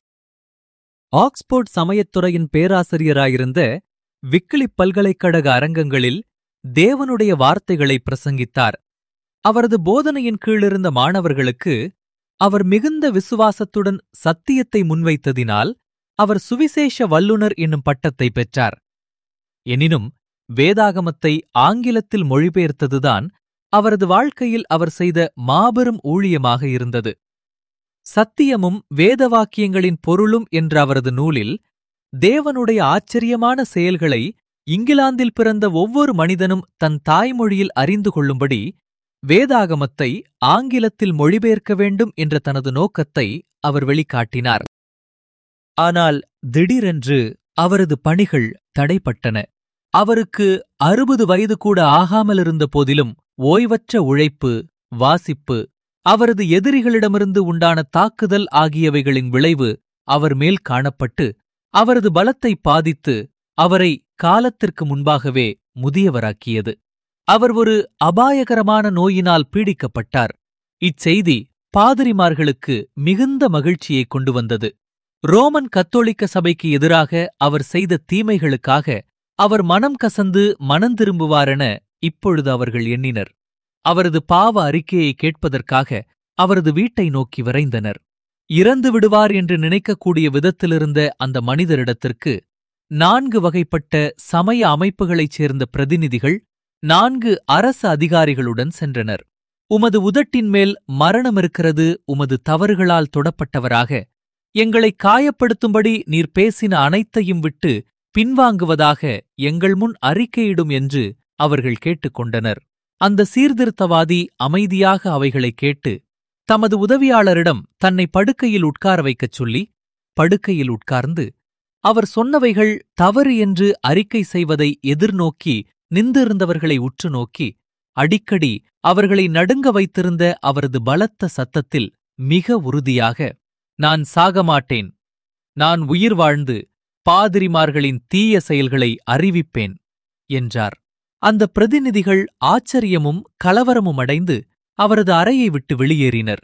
ஆக்ஸ்போர்ட் சமயத்துறையின் பேராசிரியராயிருந்த விக்கிலிப் பல்கலைக்கழக அரங்கங்களில் தேவனுடைய வார்த்தைகளை பிரசங்கித்தார் அவரது போதனையின் கீழிருந்த மாணவர்களுக்கு அவர் மிகுந்த விசுவாசத்துடன் சத்தியத்தை முன்வைத்ததினால் அவர் சுவிசேஷ வல்லுனர் என்னும் பட்டத்தை பெற்றார் எனினும் வேதாகமத்தை ஆங்கிலத்தில் மொழிபெயர்த்ததுதான் அவரது வாழ்க்கையில் அவர் செய்த மாபெரும் ஊழியமாக இருந்தது சத்தியமும் வேதவாக்கியங்களின் பொருளும் என்ற அவரது நூலில் தேவனுடைய ஆச்சரியமான செயல்களை இங்கிலாந்தில் பிறந்த ஒவ்வொரு மனிதனும் தன் தாய்மொழியில் அறிந்து கொள்ளும்படி வேதாகமத்தை ஆங்கிலத்தில் மொழிபெயர்க்க வேண்டும் என்ற தனது நோக்கத்தை அவர் வெளிக்காட்டினார் ஆனால் திடீரென்று அவரது பணிகள் தடைப்பட்டன அவருக்கு அறுபது வயது கூட ஆகாமலிருந்த போதிலும் ஓய்வற்ற உழைப்பு வாசிப்பு அவரது எதிரிகளிடமிருந்து உண்டான தாக்குதல் ஆகியவைகளின் விளைவு அவர் மேல் காணப்பட்டு அவரது பலத்தை பாதித்து அவரை காலத்திற்கு முன்பாகவே முதியவராக்கியது அவர் ஒரு அபாயகரமான நோயினால் பீடிக்கப்பட்டார் இச்செய்தி பாதிரிமார்களுக்கு மிகுந்த மகிழ்ச்சியை கொண்டு வந்தது ரோமன் கத்தோலிக்க சபைக்கு எதிராக அவர் செய்த தீமைகளுக்காக அவர் மனம் கசந்து மனந்திரும்புவாரென இப்பொழுது அவர்கள் எண்ணினர் அவரது பாவ அறிக்கையை கேட்பதற்காக அவரது வீட்டை நோக்கி விரைந்தனர் இறந்து விடுவார் என்று நினைக்கக்கூடிய விதத்திலிருந்த அந்த மனிதரிடத்திற்கு நான்கு வகைப்பட்ட சமய அமைப்புகளைச் சேர்ந்த பிரதிநிதிகள் நான்கு அரசு அதிகாரிகளுடன் சென்றனர் உமது உதட்டின் மேல் மரணம் இருக்கிறது உமது தவறுகளால் தொடப்பட்டவராக எங்களை காயப்படுத்தும்படி நீர் பேசின அனைத்தையும் விட்டு பின்வாங்குவதாக எங்கள் முன் அறிக்கையிடும் என்று அவர்கள் கேட்டுக்கொண்டனர் அந்த சீர்திருத்தவாதி அமைதியாக அவைகளைக் கேட்டு தமது உதவியாளரிடம் தன்னை படுக்கையில் உட்கார வைக்கச் சொல்லி படுக்கையில் உட்கார்ந்து அவர் சொன்னவைகள் தவறு என்று அறிக்கை செய்வதை எதிர்நோக்கி நின்றிருந்தவர்களை உற்று நோக்கி அடிக்கடி அவர்களை நடுங்க வைத்திருந்த அவரது பலத்த சத்தத்தில் மிக உறுதியாக நான் சாகமாட்டேன் நான் உயிர் வாழ்ந்து பாதிரிமார்களின் தீய செயல்களை அறிவிப்பேன் என்றார் அந்த பிரதிநிதிகள் ஆச்சரியமும் கலவரமும் அடைந்து அவரது அறையை விட்டு வெளியேறினர்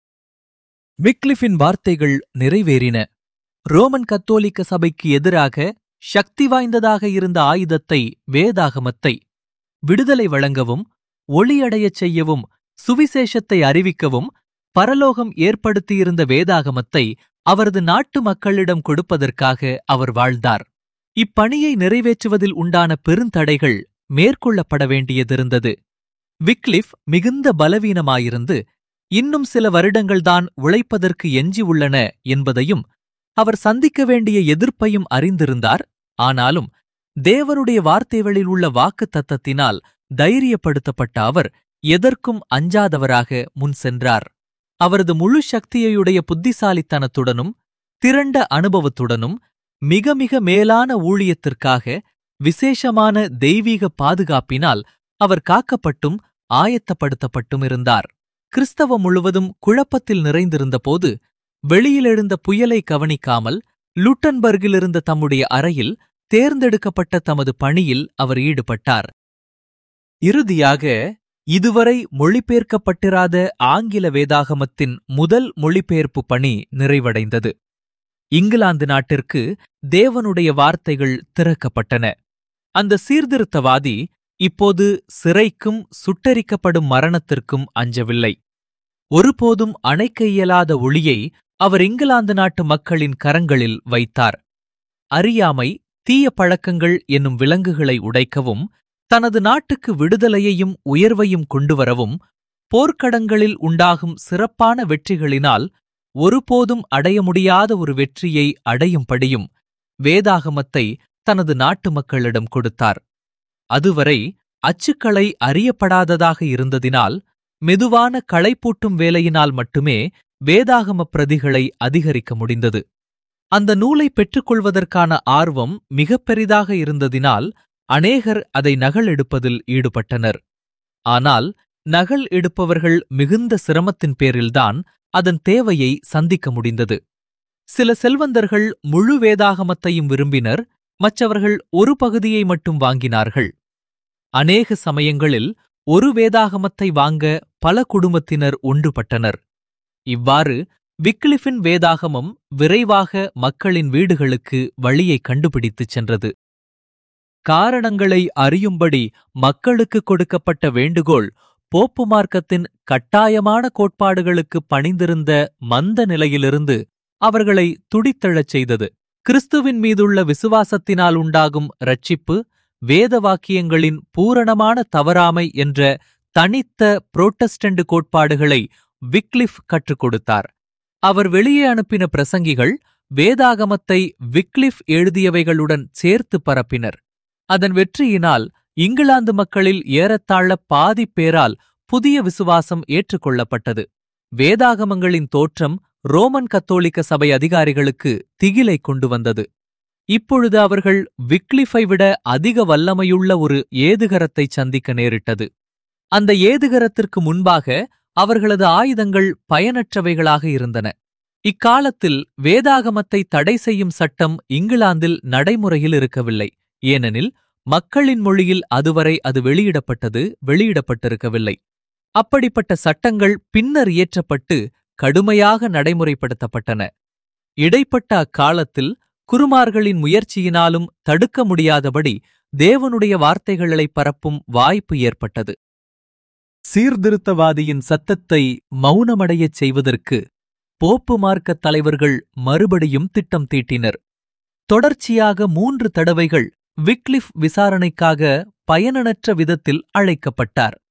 விக்லிஃபின் வார்த்தைகள் நிறைவேறின ரோமன் கத்தோலிக்க சபைக்கு எதிராக சக்தி வாய்ந்ததாக இருந்த ஆயுதத்தை வேதாகமத்தை விடுதலை வழங்கவும் ஒளியடையச் செய்யவும் சுவிசேஷத்தை அறிவிக்கவும் பரலோகம் ஏற்படுத்தியிருந்த வேதாகமத்தை அவரது நாட்டு மக்களிடம் கொடுப்பதற்காக அவர் வாழ்ந்தார் இப்பணியை நிறைவேற்றுவதில் உண்டான பெருந்தடைகள் மேற்கொள்ளப்பட வேண்டியதிருந்தது விக்லிஃப் மிகுந்த பலவீனமாயிருந்து இன்னும் சில வருடங்கள்தான் உழைப்பதற்கு எஞ்சியுள்ளன என்பதையும் அவர் சந்திக்க வேண்டிய எதிர்ப்பையும் அறிந்திருந்தார் ஆனாலும் தேவனுடைய வார்த்தைகளில் உள்ள வாக்கு தத்தத்தினால் தைரியப்படுத்தப்பட்ட அவர் எதற்கும் அஞ்சாதவராக முன் சென்றார் அவரது முழு சக்தியையுடைய புத்திசாலித்தனத்துடனும் திரண்ட அனுபவத்துடனும் மிக மிக மேலான ஊழியத்திற்காக விசேஷமான தெய்வீக பாதுகாப்பினால் அவர் காக்கப்பட்டும் ஆயத்தப்படுத்தப்பட்டும் இருந்தார் கிறிஸ்தவம் முழுவதும் குழப்பத்தில் நிறைந்திருந்தபோது வெளியிலெழுந்த புயலை கவனிக்காமல் லுட்டன்பர்கிலிருந்த தம்முடைய அறையில் தேர்ந்தெடுக்கப்பட்ட தமது பணியில் அவர் ஈடுபட்டார் இறுதியாக இதுவரை மொழிபெயர்க்கப்பட்டிராத ஆங்கில வேதாகமத்தின் முதல் மொழிபெயர்ப்பு பணி நிறைவடைந்தது இங்கிலாந்து நாட்டிற்கு தேவனுடைய வார்த்தைகள் திறக்கப்பட்டன அந்த சீர்திருத்தவாதி இப்போது சிறைக்கும் சுட்டரிக்கப்படும் மரணத்திற்கும் அஞ்சவில்லை ஒருபோதும் அணைக்க இயலாத ஒளியை அவர் இங்கிலாந்து நாட்டு மக்களின் கரங்களில் வைத்தார் அறியாமை தீய பழக்கங்கள் என்னும் விலங்குகளை உடைக்கவும் தனது நாட்டுக்கு விடுதலையையும் உயர்வையும் கொண்டுவரவும் போர்க்கடங்களில் உண்டாகும் சிறப்பான வெற்றிகளினால் ஒருபோதும் அடைய முடியாத ஒரு வெற்றியை அடையும்படியும் வேதாகமத்தை தனது நாட்டு மக்களிடம் கொடுத்தார் அதுவரை அச்சுக்களை அறியப்படாததாக இருந்ததினால் மெதுவான களைப்பூட்டும் வேலையினால் மட்டுமே வேதாகம பிரதிகளை அதிகரிக்க முடிந்தது அந்த நூலை பெற்றுக்கொள்வதற்கான ஆர்வம் மிகப் பெரிதாக இருந்ததினால் அநேகர் அதை நகல் எடுப்பதில் ஈடுபட்டனர் ஆனால் நகல் எடுப்பவர்கள் மிகுந்த சிரமத்தின் பேரில்தான் அதன் தேவையை சந்திக்க முடிந்தது சில செல்வந்தர்கள் முழு வேதாகமத்தையும் விரும்பினர் மற்றவர்கள் ஒரு பகுதியை மட்டும் வாங்கினார்கள் அநேக சமயங்களில் ஒரு வேதாகமத்தை வாங்க பல குடும்பத்தினர் ஒன்றுபட்டனர் இவ்வாறு விக்லிஃபின் வேதாகமம் விரைவாக மக்களின் வீடுகளுக்கு வழியை கண்டுபிடித்துச் சென்றது காரணங்களை அறியும்படி மக்களுக்கு கொடுக்கப்பட்ட வேண்டுகோள் போப்பு மார்க்கத்தின் கட்டாயமான கோட்பாடுகளுக்கு பணிந்திருந்த மந்த நிலையிலிருந்து அவர்களை துடித்தெழச் செய்தது கிறிஸ்துவின் மீதுள்ள விசுவாசத்தினால் உண்டாகும் ரட்சிப்பு வேத வாக்கியங்களின் பூரணமான தவறாமை என்ற தனித்த புரோட்டஸ்டண்ட் கோட்பாடுகளை விக்லிஃப் கற்றுக் கொடுத்தார் அவர் வெளியே அனுப்பின பிரசங்கிகள் வேதாகமத்தை விக்லிஃப் எழுதியவைகளுடன் சேர்த்து பரப்பினர் அதன் வெற்றியினால் இங்கிலாந்து மக்களில் ஏறத்தாழ பாதி பேரால் புதிய விசுவாசம் ஏற்றுக்கொள்ளப்பட்டது வேதாகமங்களின் தோற்றம் ரோமன் கத்தோலிக்க சபை அதிகாரிகளுக்கு திகிலை கொண்டு வந்தது இப்பொழுது அவர்கள் விக்லிஃபை விட அதிக வல்லமையுள்ள ஒரு ஏதுகரத்தை சந்திக்க நேரிட்டது அந்த ஏதுகரத்திற்கு முன்பாக அவர்களது ஆயுதங்கள் பயனற்றவைகளாக இருந்தன இக்காலத்தில் வேதாகமத்தை தடை செய்யும் சட்டம் இங்கிலாந்தில் நடைமுறையில் இருக்கவில்லை ஏனெனில் மக்களின் மொழியில் அதுவரை அது வெளியிடப்பட்டது வெளியிடப்பட்டிருக்கவில்லை அப்படிப்பட்ட சட்டங்கள் பின்னர் இயற்றப்பட்டு கடுமையாக நடைமுறைப்படுத்தப்பட்டன இடைப்பட்ட அக்காலத்தில் குருமார்களின் முயற்சியினாலும் தடுக்க முடியாதபடி தேவனுடைய வார்த்தைகளை பரப்பும் வாய்ப்பு ஏற்பட்டது சீர்திருத்தவாதியின் சத்தத்தை மௌனமடையச் செய்வதற்கு போப்பு மார்க்கத் தலைவர்கள் மறுபடியும் திட்டம் தீட்டினர் தொடர்ச்சியாக மூன்று தடவைகள் விக்லிஃப் விசாரணைக்காக பயனற்ற விதத்தில் அழைக்கப்பட்டார்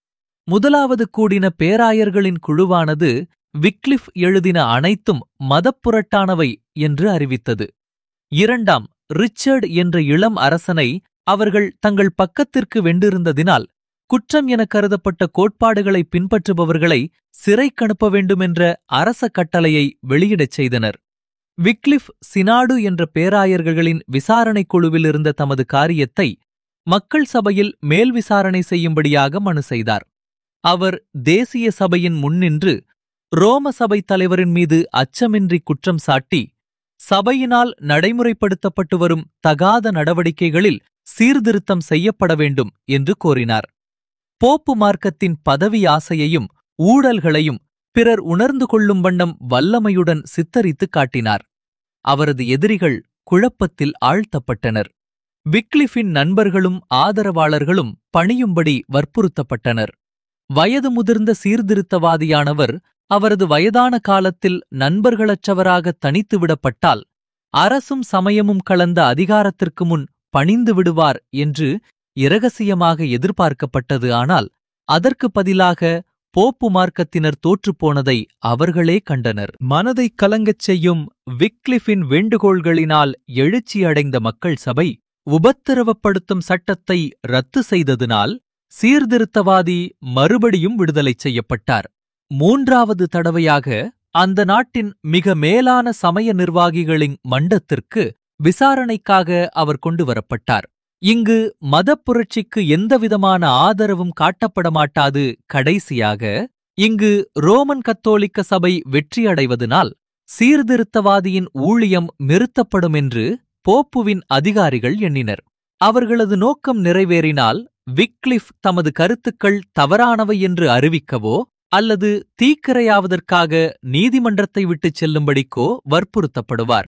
முதலாவது கூடின பேராயர்களின் குழுவானது விக்லிஃப் எழுதின அனைத்தும் மதப்புரட்டானவை என்று அறிவித்தது இரண்டாம் ரிச்சர்ட் என்ற இளம் அரசனை அவர்கள் தங்கள் பக்கத்திற்கு வென்றிருந்ததினால் குற்றம் என கருதப்பட்ட கோட்பாடுகளை பின்பற்றுபவர்களை சிறைக்கணுப்ப வேண்டுமென்ற அரச கட்டளையை வெளியிடச் செய்தனர் விக்லிஃப் சினாடு என்ற பேராயர்களின் விசாரணைக் குழுவில் இருந்த தமது காரியத்தை மக்கள் சபையில் மேல் விசாரணை செய்யும்படியாக மனு செய்தார் அவர் தேசிய சபையின் முன்னின்று ரோம சபை தலைவரின் மீது அச்சமின்றி குற்றம் சாட்டி சபையினால் நடைமுறைப்படுத்தப்பட்டு வரும் தகாத நடவடிக்கைகளில் சீர்திருத்தம் செய்யப்பட வேண்டும் என்று கோரினார் போப்பு மார்க்கத்தின் பதவி ஆசையையும் ஊழல்களையும் பிறர் உணர்ந்து கொள்ளும் வண்ணம் வல்லமையுடன் சித்தரித்துக் காட்டினார் அவரது எதிரிகள் குழப்பத்தில் ஆழ்த்தப்பட்டனர் விக்லிஃபின் நண்பர்களும் ஆதரவாளர்களும் பணியும்படி வற்புறுத்தப்பட்டனர் வயது முதிர்ந்த சீர்திருத்தவாதியானவர் அவரது வயதான காலத்தில் நண்பர்களற்றவராக தனித்து விடப்பட்டால் அரசும் சமயமும் கலந்த அதிகாரத்திற்கு முன் பணிந்து விடுவார் என்று இரகசியமாக எதிர்பார்க்கப்பட்டது ஆனால் அதற்கு பதிலாக போப்பு மார்க்கத்தினர் தோற்றுப்போனதை அவர்களே கண்டனர் மனதை கலங்கச் செய்யும் விக்லிஃபின் வேண்டுகோள்களினால் எழுச்சியடைந்த மக்கள் சபை உபத்திரவப்படுத்தும் சட்டத்தை ரத்து செய்ததினால் சீர்திருத்தவாதி மறுபடியும் விடுதலை செய்யப்பட்டார் மூன்றாவது தடவையாக அந்த நாட்டின் மிக மேலான சமய நிர்வாகிகளின் மண்டத்திற்கு விசாரணைக்காக அவர் கொண்டு வரப்பட்டார் இங்கு மதப் புரட்சிக்கு எந்தவிதமான ஆதரவும் காட்டப்பட மாட்டாது கடைசியாக இங்கு ரோமன் கத்தோலிக்க சபை வெற்றியடைவதனால் சீர்திருத்தவாதியின் ஊழியம் நிறுத்தப்படும் என்று போப்புவின் அதிகாரிகள் எண்ணினர் அவர்களது நோக்கம் நிறைவேறினால் விக்லிஃப் தமது கருத்துக்கள் தவறானவை என்று அறிவிக்கவோ அல்லது தீக்கிரையாவதற்காக நீதிமன்றத்தை விட்டுச் செல்லும்படிக்கோ வற்புறுத்தப்படுவார்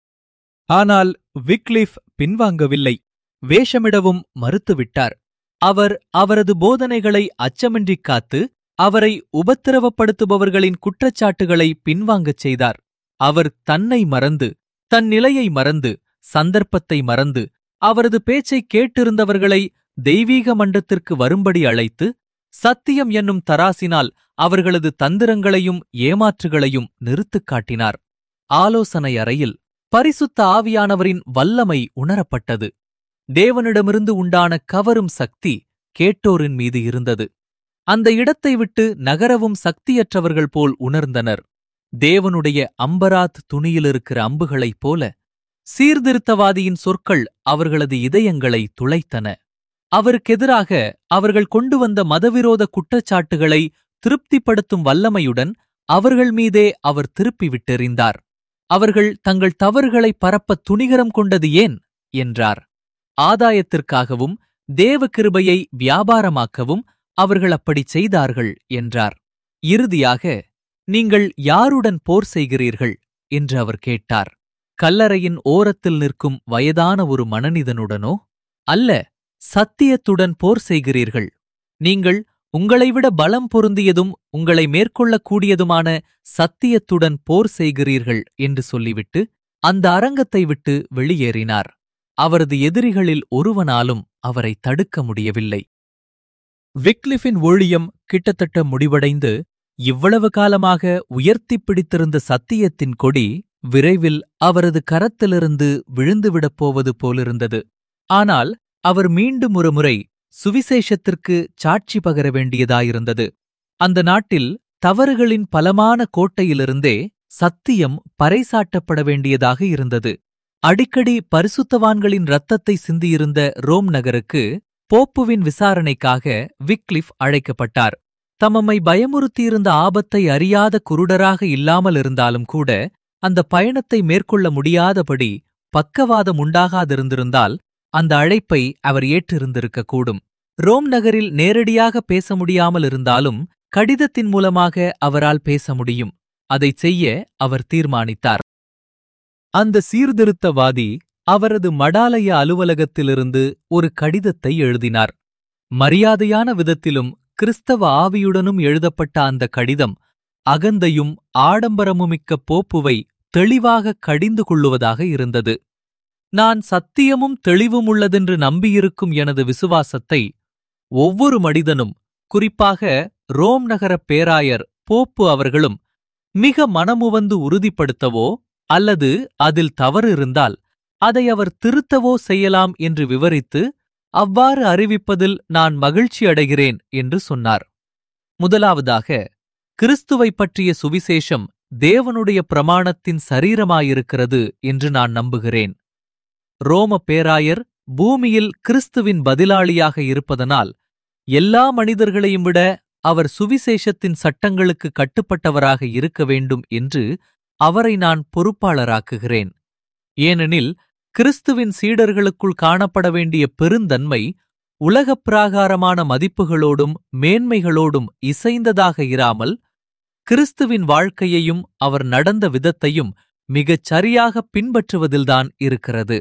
ஆனால் விக்லிஃப் பின்வாங்கவில்லை வேஷமிடவும் மறுத்துவிட்டார் அவர் அவரது போதனைகளை அச்சமின்றிக் காத்து அவரை உபத்திரவப்படுத்துபவர்களின் குற்றச்சாட்டுகளை பின்வாங்கச் செய்தார் அவர் தன்னை மறந்து தன் நிலையை மறந்து சந்தர்ப்பத்தை மறந்து அவரது பேச்சைக் கேட்டிருந்தவர்களை தெய்வீக மன்றத்திற்கு வரும்படி அழைத்து சத்தியம் என்னும் தராசினால் அவர்களது தந்திரங்களையும் ஏமாற்றுகளையும் நிறுத்துக் காட்டினார் ஆலோசனை அறையில் பரிசுத்த ஆவியானவரின் வல்லமை உணரப்பட்டது தேவனிடமிருந்து உண்டான கவரும் சக்தி கேட்டோரின் மீது இருந்தது அந்த இடத்தை விட்டு நகரவும் சக்தியற்றவர்கள் போல் உணர்ந்தனர் தேவனுடைய அம்பராத் துணியிலிருக்கிற அம்புகளைப் போல சீர்திருத்தவாதியின் சொற்கள் அவர்களது இதயங்களை துளைத்தன அவருக்கெதிராக அவர்கள் கொண்டு வந்த மதவிரோத குற்றச்சாட்டுகளை திருப்திப்படுத்தும் வல்லமையுடன் அவர்கள் மீதே அவர் திருப்பி விட்டெறிந்தார் அவர்கள் தங்கள் தவறுகளை பரப்ப துணிகரம் கொண்டது ஏன் என்றார் ஆதாயத்திற்காகவும் தேவ கிருபையை வியாபாரமாக்கவும் அவர்கள் அப்படிச் செய்தார்கள் என்றார் இறுதியாக நீங்கள் யாருடன் போர் செய்கிறீர்கள் என்று அவர் கேட்டார் கல்லறையின் ஓரத்தில் நிற்கும் வயதான ஒரு மனநிதனுடனோ அல்ல சத்தியத்துடன் போர் செய்கிறீர்கள் நீங்கள் உங்களைவிட பலம் பொருந்தியதும் உங்களை மேற்கொள்ளக்கூடியதுமான சத்தியத்துடன் போர் செய்கிறீர்கள் என்று சொல்லிவிட்டு அந்த அரங்கத்தை விட்டு வெளியேறினார் அவரது எதிரிகளில் ஒருவனாலும் அவரை தடுக்க முடியவில்லை விக்லிஃபின் ஊழியம் கிட்டத்தட்ட முடிவடைந்து இவ்வளவு காலமாக உயர்த்திப் பிடித்திருந்த சத்தியத்தின் கொடி விரைவில் அவரது கரத்திலிருந்து விழுந்துவிடப் போவது போலிருந்தது ஆனால் அவர் மீண்டும் ஒரு முறை சுவிசேஷத்திற்கு சாட்சி பகர வேண்டியதாயிருந்தது அந்த நாட்டில் தவறுகளின் பலமான கோட்டையிலிருந்தே சத்தியம் பறைசாட்டப்பட வேண்டியதாக இருந்தது அடிக்கடி பரிசுத்தவான்களின் இரத்தத்தை சிந்தியிருந்த ரோம் நகருக்கு போப்புவின் விசாரணைக்காக விக்லிஃப் அழைக்கப்பட்டார் தமம்மை பயமுறுத்தியிருந்த ஆபத்தை அறியாத குருடராக இல்லாமல் இருந்தாலும் கூட அந்த பயணத்தை மேற்கொள்ள முடியாதபடி பக்கவாதம் உண்டாகாதிருந்திருந்தால் அந்த அழைப்பை அவர் ஏற்றிருந்திருக்கக்கூடும் ரோம் நகரில் நேரடியாக பேச முடியாமல் இருந்தாலும் கடிதத்தின் மூலமாக அவரால் பேச முடியும் அதைச் செய்ய அவர் தீர்மானித்தார் அந்த சீர்திருத்தவாதி அவரது மடாலய அலுவலகத்திலிருந்து ஒரு கடிதத்தை எழுதினார் மரியாதையான விதத்திலும் கிறிஸ்தவ ஆவியுடனும் எழுதப்பட்ட அந்த கடிதம் அகந்தையும் ஆடம்பரமுமிக்க போப்புவை தெளிவாக கடிந்து கொள்ளுவதாக இருந்தது நான் சத்தியமும் தெளிவும் உள்ளதென்று நம்பியிருக்கும் எனது விசுவாசத்தை ஒவ்வொரு மனிதனும் குறிப்பாக ரோம் நகர பேராயர் போப்பு அவர்களும் மிக மனமுவந்து உறுதிப்படுத்தவோ அல்லது அதில் தவறு இருந்தால் அதை அவர் திருத்தவோ செய்யலாம் என்று விவரித்து அவ்வாறு அறிவிப்பதில் நான் மகிழ்ச்சி அடைகிறேன் என்று சொன்னார் முதலாவதாக கிறிஸ்துவைப் பற்றிய சுவிசேஷம் தேவனுடைய பிரமாணத்தின் சரீரமாயிருக்கிறது என்று நான் நம்புகிறேன் ரோம பேராயர் பூமியில் கிறிஸ்துவின் பதிலாளியாக இருப்பதனால் எல்லா மனிதர்களையும் விட அவர் சுவிசேஷத்தின் சட்டங்களுக்கு கட்டுப்பட்டவராக இருக்க வேண்டும் என்று அவரை நான் பொறுப்பாளராக்குகிறேன் ஏனெனில் கிறிஸ்துவின் சீடர்களுக்குள் காணப்பட வேண்டிய பெருந்தன்மை உலகப் பிராகாரமான மதிப்புகளோடும் மேன்மைகளோடும் இசைந்ததாக இராமல் கிறிஸ்துவின் வாழ்க்கையையும் அவர் நடந்த விதத்தையும் மிகச் சரியாக பின்பற்றுவதில்தான் இருக்கிறது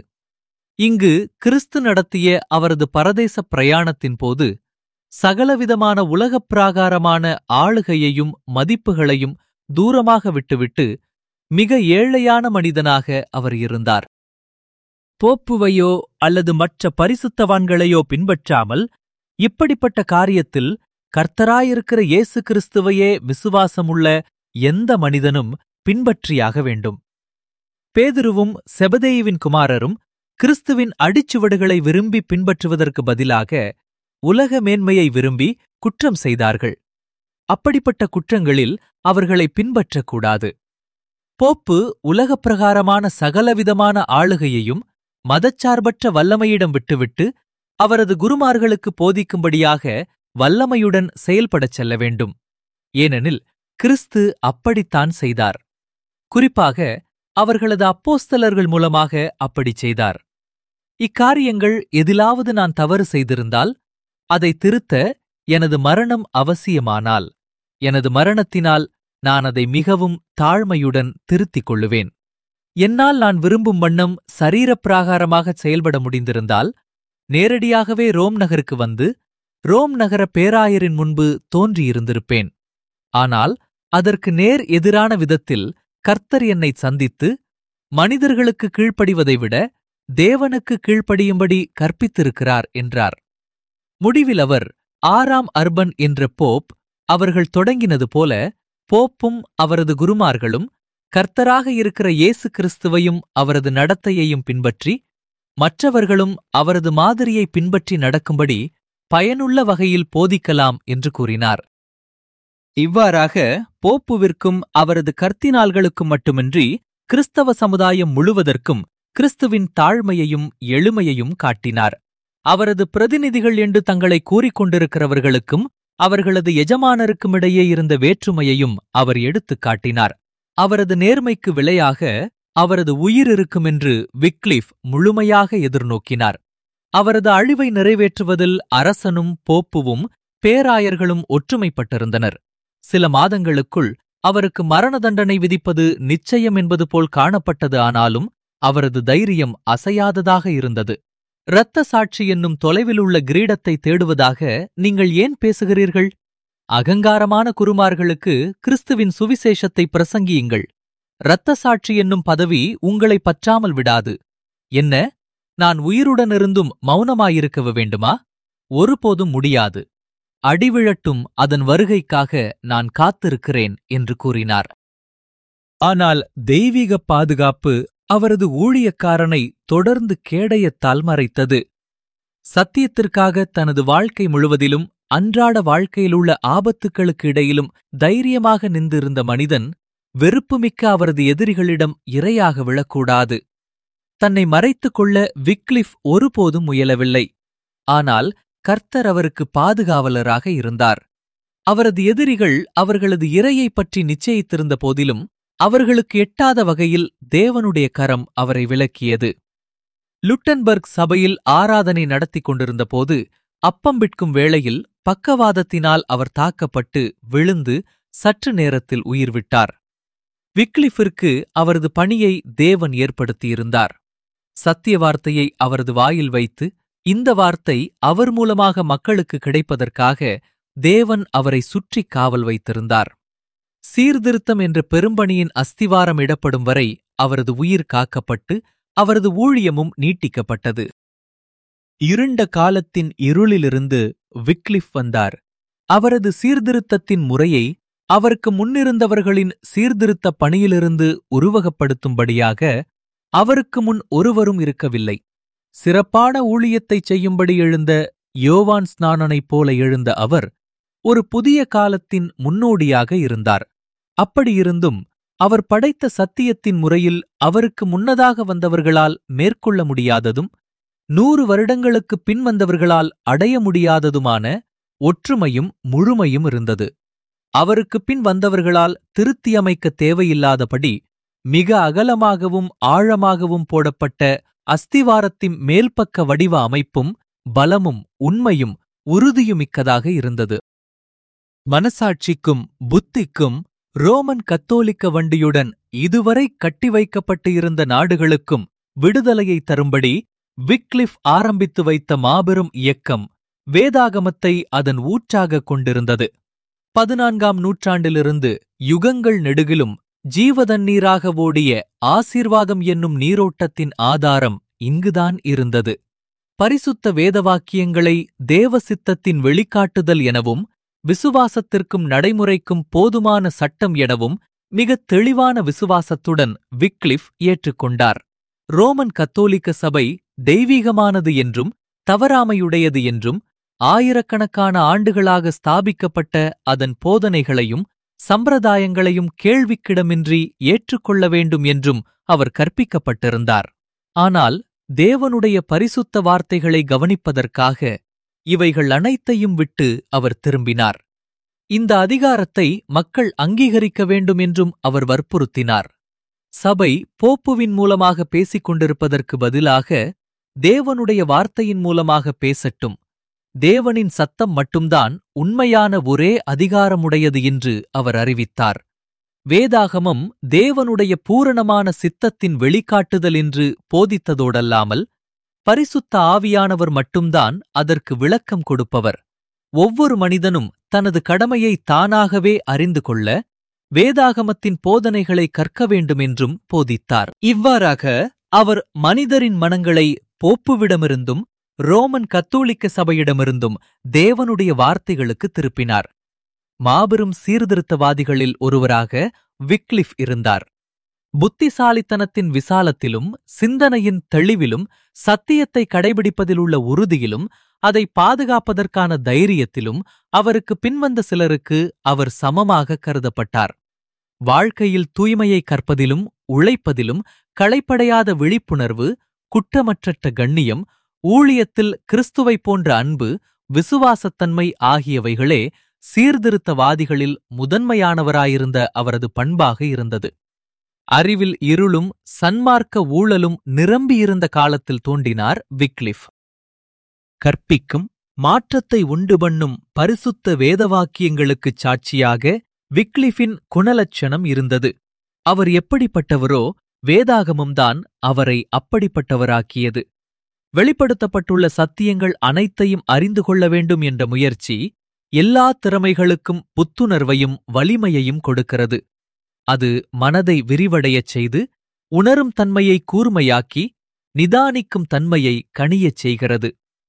இங்கு கிறிஸ்து நடத்திய அவரது பரதேச பிரயாணத்தின் போது சகலவிதமான உலகப் பிராகாரமான ஆளுகையையும் மதிப்புகளையும் தூரமாக விட்டுவிட்டு மிக ஏழையான மனிதனாக அவர் இருந்தார் போப்புவையோ அல்லது மற்ற பரிசுத்தவான்களையோ பின்பற்றாமல் இப்படிப்பட்ட காரியத்தில் கர்த்தராயிருக்கிற இயேசு கிறிஸ்துவையே விசுவாசமுள்ள எந்த மனிதனும் பின்பற்றியாக வேண்டும் பேதுருவும் செபதேயுவின் குமாரரும் கிறிஸ்துவின் அடிச்சுவடுகளை விரும்பி பின்பற்றுவதற்கு பதிலாக உலக மேன்மையை விரும்பி குற்றம் செய்தார்கள் அப்படிப்பட்ட குற்றங்களில் அவர்களை பின்பற்றக்கூடாது போப்பு உலகப் பிரகாரமான சகலவிதமான ஆளுகையையும் மதச்சார்பற்ற வல்லமையிடம் விட்டுவிட்டு அவரது குருமார்களுக்கு போதிக்கும்படியாக வல்லமையுடன் செயல்படச் செல்ல வேண்டும் ஏனெனில் கிறிஸ்து அப்படித்தான் செய்தார் குறிப்பாக அவர்களது அப்போஸ்தலர்கள் மூலமாக அப்படிச் செய்தார் இக்காரியங்கள் எதிலாவது நான் தவறு செய்திருந்தால் அதை திருத்த எனது மரணம் அவசியமானால் எனது மரணத்தினால் நான் அதை மிகவும் தாழ்மையுடன் திருத்திக் கொள்ளுவேன் என்னால் நான் விரும்பும் வண்ணம் சரீரப்பிராகாரமாக செயல்பட முடிந்திருந்தால் நேரடியாகவே ரோம் நகருக்கு வந்து ரோம் நகர பேராயரின் முன்பு தோன்றியிருந்திருப்பேன் ஆனால் அதற்கு நேர் எதிரான விதத்தில் கர்த்தர் என்னை சந்தித்து மனிதர்களுக்கு கீழ்ப்படிவதை விட தேவனுக்கு கீழ்ப்படியும்படி கற்பித்திருக்கிறார் என்றார் முடிவில் அவர் ஆறாம் அர்பன் என்ற போப் அவர்கள் தொடங்கினது போல போப்பும் அவரது குருமார்களும் கர்த்தராக இருக்கிற இயேசு கிறிஸ்துவையும் அவரது நடத்தையையும் பின்பற்றி மற்றவர்களும் அவரது மாதிரியை பின்பற்றி நடக்கும்படி பயனுள்ள வகையில் போதிக்கலாம் என்று கூறினார் இவ்வாறாக போப்புவிற்கும் அவரது கர்த்தினால்களுக்கும் மட்டுமின்றி கிறிஸ்தவ சமுதாயம் முழுவதற்கும் கிறிஸ்துவின் தாழ்மையையும் எளிமையையும் காட்டினார் அவரது பிரதிநிதிகள் என்று தங்களை கூறிக்கொண்டிருக்கிறவர்களுக்கும் அவர்களது எஜமானருக்கும் இடையே இருந்த வேற்றுமையையும் அவர் எடுத்துக் காட்டினார் அவரது நேர்மைக்கு விலையாக அவரது உயிர் இருக்குமென்று விக்லிஃப் முழுமையாக எதிர்நோக்கினார் அவரது அழிவை நிறைவேற்றுவதில் அரசனும் போப்புவும் பேராயர்களும் ஒற்றுமைப்பட்டிருந்தனர் சில மாதங்களுக்குள் அவருக்கு மரண தண்டனை விதிப்பது நிச்சயம் என்பது போல் காணப்பட்டது ஆனாலும் அவரது தைரியம் அசையாததாக இருந்தது இரத்த சாட்சி என்னும் தொலைவிலுள்ள கிரீடத்தை தேடுவதாக நீங்கள் ஏன் பேசுகிறீர்கள் அகங்காரமான குருமார்களுக்கு கிறிஸ்துவின் சுவிசேஷத்தை பிரசங்கியுங்கள் இரத்த சாட்சி என்னும் பதவி உங்களை பற்றாமல் விடாது என்ன நான் உயிருடன் இருந்தும் மௌனமாயிருக்க வேண்டுமா ஒருபோதும் முடியாது அடிவிழட்டும் அதன் வருகைக்காக நான் காத்திருக்கிறேன் என்று கூறினார் ஆனால் தெய்வீக பாதுகாப்பு அவரது ஊழியக்காரனை தொடர்ந்து கேடயத்தால் மறைத்தது சத்தியத்திற்காக தனது வாழ்க்கை முழுவதிலும் அன்றாட வாழ்க்கையிலுள்ள ஆபத்துக்களுக்கு இடையிலும் தைரியமாக நின்றிருந்த மனிதன் வெறுப்புமிக்க அவரது எதிரிகளிடம் இரையாக விழக்கூடாது தன்னை மறைத்துக் கொள்ள விக்லிஃப் ஒருபோதும் முயலவில்லை ஆனால் கர்த்தர் அவருக்கு பாதுகாவலராக இருந்தார் அவரது எதிரிகள் அவர்களது இரையைப் பற்றி நிச்சயித்திருந்த போதிலும் அவர்களுக்கு எட்டாத வகையில் தேவனுடைய கரம் அவரை விலக்கியது லுட்டன்பர்க் சபையில் ஆராதனை நடத்திக் கொண்டிருந்தபோது அப்பம் விற்கும் வேளையில் பக்கவாதத்தினால் அவர் தாக்கப்பட்டு விழுந்து சற்று நேரத்தில் உயிர் விட்டார் விக்லிஃபிற்கு அவரது பணியை தேவன் ஏற்படுத்தியிருந்தார் சத்திய வார்த்தையை அவரது வாயில் வைத்து இந்த வார்த்தை அவர் மூலமாக மக்களுக்கு கிடைப்பதற்காக தேவன் அவரை சுற்றிக் காவல் வைத்திருந்தார் சீர்திருத்தம் என்ற பெரும்பணியின் அஸ்திவாரம் இடப்படும் வரை அவரது உயிர் காக்கப்பட்டு அவரது ஊழியமும் நீட்டிக்கப்பட்டது இருண்ட காலத்தின் இருளிலிருந்து விக்லிஃப் வந்தார் அவரது சீர்திருத்தத்தின் முறையை அவருக்கு முன்னிருந்தவர்களின் சீர்திருத்த பணியிலிருந்து உருவகப்படுத்தும்படியாக அவருக்கு முன் ஒருவரும் இருக்கவில்லை சிறப்பான ஊழியத்தைச் செய்யும்படி எழுந்த யோவான் ஸ்நானனைப் போல எழுந்த அவர் ஒரு புதிய காலத்தின் முன்னோடியாக இருந்தார் அப்படியிருந்தும் அவர் படைத்த சத்தியத்தின் முறையில் அவருக்கு முன்னதாக வந்தவர்களால் மேற்கொள்ள முடியாததும் நூறு வருடங்களுக்கு பின் வந்தவர்களால் அடைய முடியாததுமான ஒற்றுமையும் முழுமையும் இருந்தது அவருக்கு பின் வந்தவர்களால் திருத்தியமைக்க தேவையில்லாதபடி மிக அகலமாகவும் ஆழமாகவும் போடப்பட்ட அஸ்திவாரத்தின் மேல்பக்க வடிவ அமைப்பும் பலமும் உண்மையும் உறுதியுமிக்கதாக இருந்தது மனசாட்சிக்கும் புத்திக்கும் ரோமன் கத்தோலிக்க வண்டியுடன் இதுவரை கட்டி வைக்கப்பட்டு இருந்த நாடுகளுக்கும் விடுதலையை தரும்படி விக்லிஃப் ஆரம்பித்து வைத்த மாபெரும் இயக்கம் வேதாகமத்தை அதன் ஊற்றாகக் கொண்டிருந்தது பதினான்காம் நூற்றாண்டிலிருந்து யுகங்கள் நெடுகிலும் ஜீவதண்ணீராக ஓடிய ஆசீர்வாதம் என்னும் நீரோட்டத்தின் ஆதாரம் இங்குதான் இருந்தது பரிசுத்த வேதவாக்கியங்களை தேவ சித்தத்தின் வெளிக்காட்டுதல் எனவும் விசுவாசத்திற்கும் நடைமுறைக்கும் போதுமான சட்டம் எனவும் மிகத் தெளிவான விசுவாசத்துடன் விக்லிஃப் ஏற்றுக்கொண்டார் ரோமன் கத்தோலிக்க சபை தெய்வீகமானது என்றும் தவறாமையுடையது என்றும் ஆயிரக்கணக்கான ஆண்டுகளாக ஸ்தாபிக்கப்பட்ட அதன் போதனைகளையும் சம்பிரதாயங்களையும் கேள்விக்கிடமின்றி ஏற்றுக்கொள்ள வேண்டும் என்றும் அவர் கற்பிக்கப்பட்டிருந்தார் ஆனால் தேவனுடைய பரிசுத்த வார்த்தைகளை கவனிப்பதற்காக இவைகள் அனைத்தையும் விட்டு அவர் திரும்பினார் இந்த அதிகாரத்தை மக்கள் அங்கீகரிக்க வேண்டும் என்றும் அவர் வற்புறுத்தினார் சபை போப்புவின் மூலமாக பேசிக் கொண்டிருப்பதற்கு பதிலாக தேவனுடைய வார்த்தையின் மூலமாக பேசட்டும் தேவனின் சத்தம் மட்டும்தான் உண்மையான ஒரே அதிகாரமுடையது என்று அவர் அறிவித்தார் வேதாகமம் தேவனுடைய பூரணமான சித்தத்தின் வெளிக்காட்டுதல் என்று போதித்ததோடல்லாமல் பரிசுத்த ஆவியானவர் மட்டும்தான் அதற்கு விளக்கம் கொடுப்பவர் ஒவ்வொரு மனிதனும் தனது கடமையை தானாகவே அறிந்து கொள்ள வேதாகமத்தின் போதனைகளை கற்க வேண்டுமென்றும் போதித்தார் இவ்வாறாக அவர் மனிதரின் மனங்களை போப்புவிடமிருந்தும் ரோமன் கத்தோலிக்க சபையிடமிருந்தும் தேவனுடைய வார்த்தைகளுக்கு திருப்பினார் மாபெரும் சீர்திருத்தவாதிகளில் ஒருவராக விக்லிஃப் இருந்தார் புத்திசாலித்தனத்தின் விசாலத்திலும் சிந்தனையின் தெளிவிலும் சத்தியத்தை கடைபிடிப்பதிலுள்ள உறுதியிலும் அதை பாதுகாப்பதற்கான தைரியத்திலும் அவருக்கு பின்வந்த சிலருக்கு அவர் சமமாக கருதப்பட்டார் வாழ்க்கையில் தூய்மையை கற்பதிலும் உழைப்பதிலும் களைப்படையாத விழிப்புணர்வு குற்றமற்றற்ற கண்ணியம் ஊழியத்தில் கிறிஸ்துவைப் போன்ற அன்பு விசுவாசத்தன்மை ஆகியவைகளே சீர்திருத்தவாதிகளில் முதன்மையானவராயிருந்த அவரது பண்பாக இருந்தது அறிவில் இருளும் சன்மார்க்க ஊழலும் நிரம்பியிருந்த காலத்தில் தோன்றினார் விக்லிஃப் கற்பிக்கும் மாற்றத்தை உண்டு பண்ணும் பரிசுத்த வேதவாக்கியங்களுக்குச் சாட்சியாக விக்லிஃபின் குணலட்சணம் இருந்தது அவர் எப்படிப்பட்டவரோ வேதாகமம்தான் அவரை அப்படிப்பட்டவராக்கியது வெளிப்படுத்தப்பட்டுள்ள சத்தியங்கள் அனைத்தையும் அறிந்து கொள்ள வேண்டும் என்ற முயற்சி எல்லா திறமைகளுக்கும் புத்துணர்வையும் வலிமையையும் கொடுக்கிறது அது மனதை விரிவடையச் செய்து உணரும் தன்மையை கூர்மையாக்கி நிதானிக்கும் தன்மையை கணியச் செய்கிறது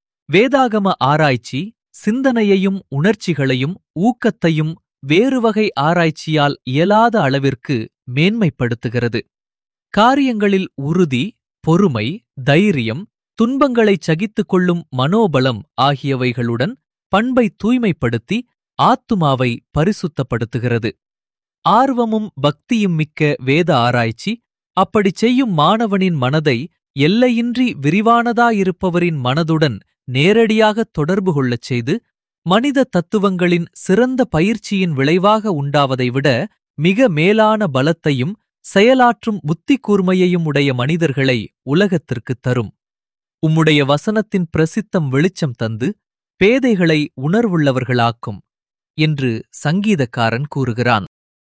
வேதாகம ஆராய்ச்சி சிந்தனையையும் உணர்ச்சிகளையும் ஊக்கத்தையும் வேறு வகை ஆராய்ச்சியால் இயலாத அளவிற்கு மேன்மைப்படுத்துகிறது காரியங்களில் உறுதி பொறுமை தைரியம் துன்பங்களைச் சகித்துக் கொள்ளும் மனோபலம் ஆகியவைகளுடன் பண்பை தூய்மைப்படுத்தி ஆத்துமாவை பரிசுத்தப்படுத்துகிறது ஆர்வமும் பக்தியும் மிக்க வேத ஆராய்ச்சி அப்படிச் செய்யும் மாணவனின் மனதை எல்லையின்றி விரிவானதாயிருப்பவரின் மனதுடன் நேரடியாக தொடர்பு கொள்ளச் செய்து மனித தத்துவங்களின் சிறந்த பயிற்சியின் விளைவாக உண்டாவதை விட மிக மேலான பலத்தையும் செயலாற்றும் புத்தி கூர்மையையும் உடைய மனிதர்களை உலகத்திற்குத் தரும் உம்முடைய வசனத்தின் பிரசித்தம் வெளிச்சம் தந்து பேதைகளை உணர்வுள்ளவர்களாக்கும் என்று சங்கீதக்காரன் கூறுகிறான்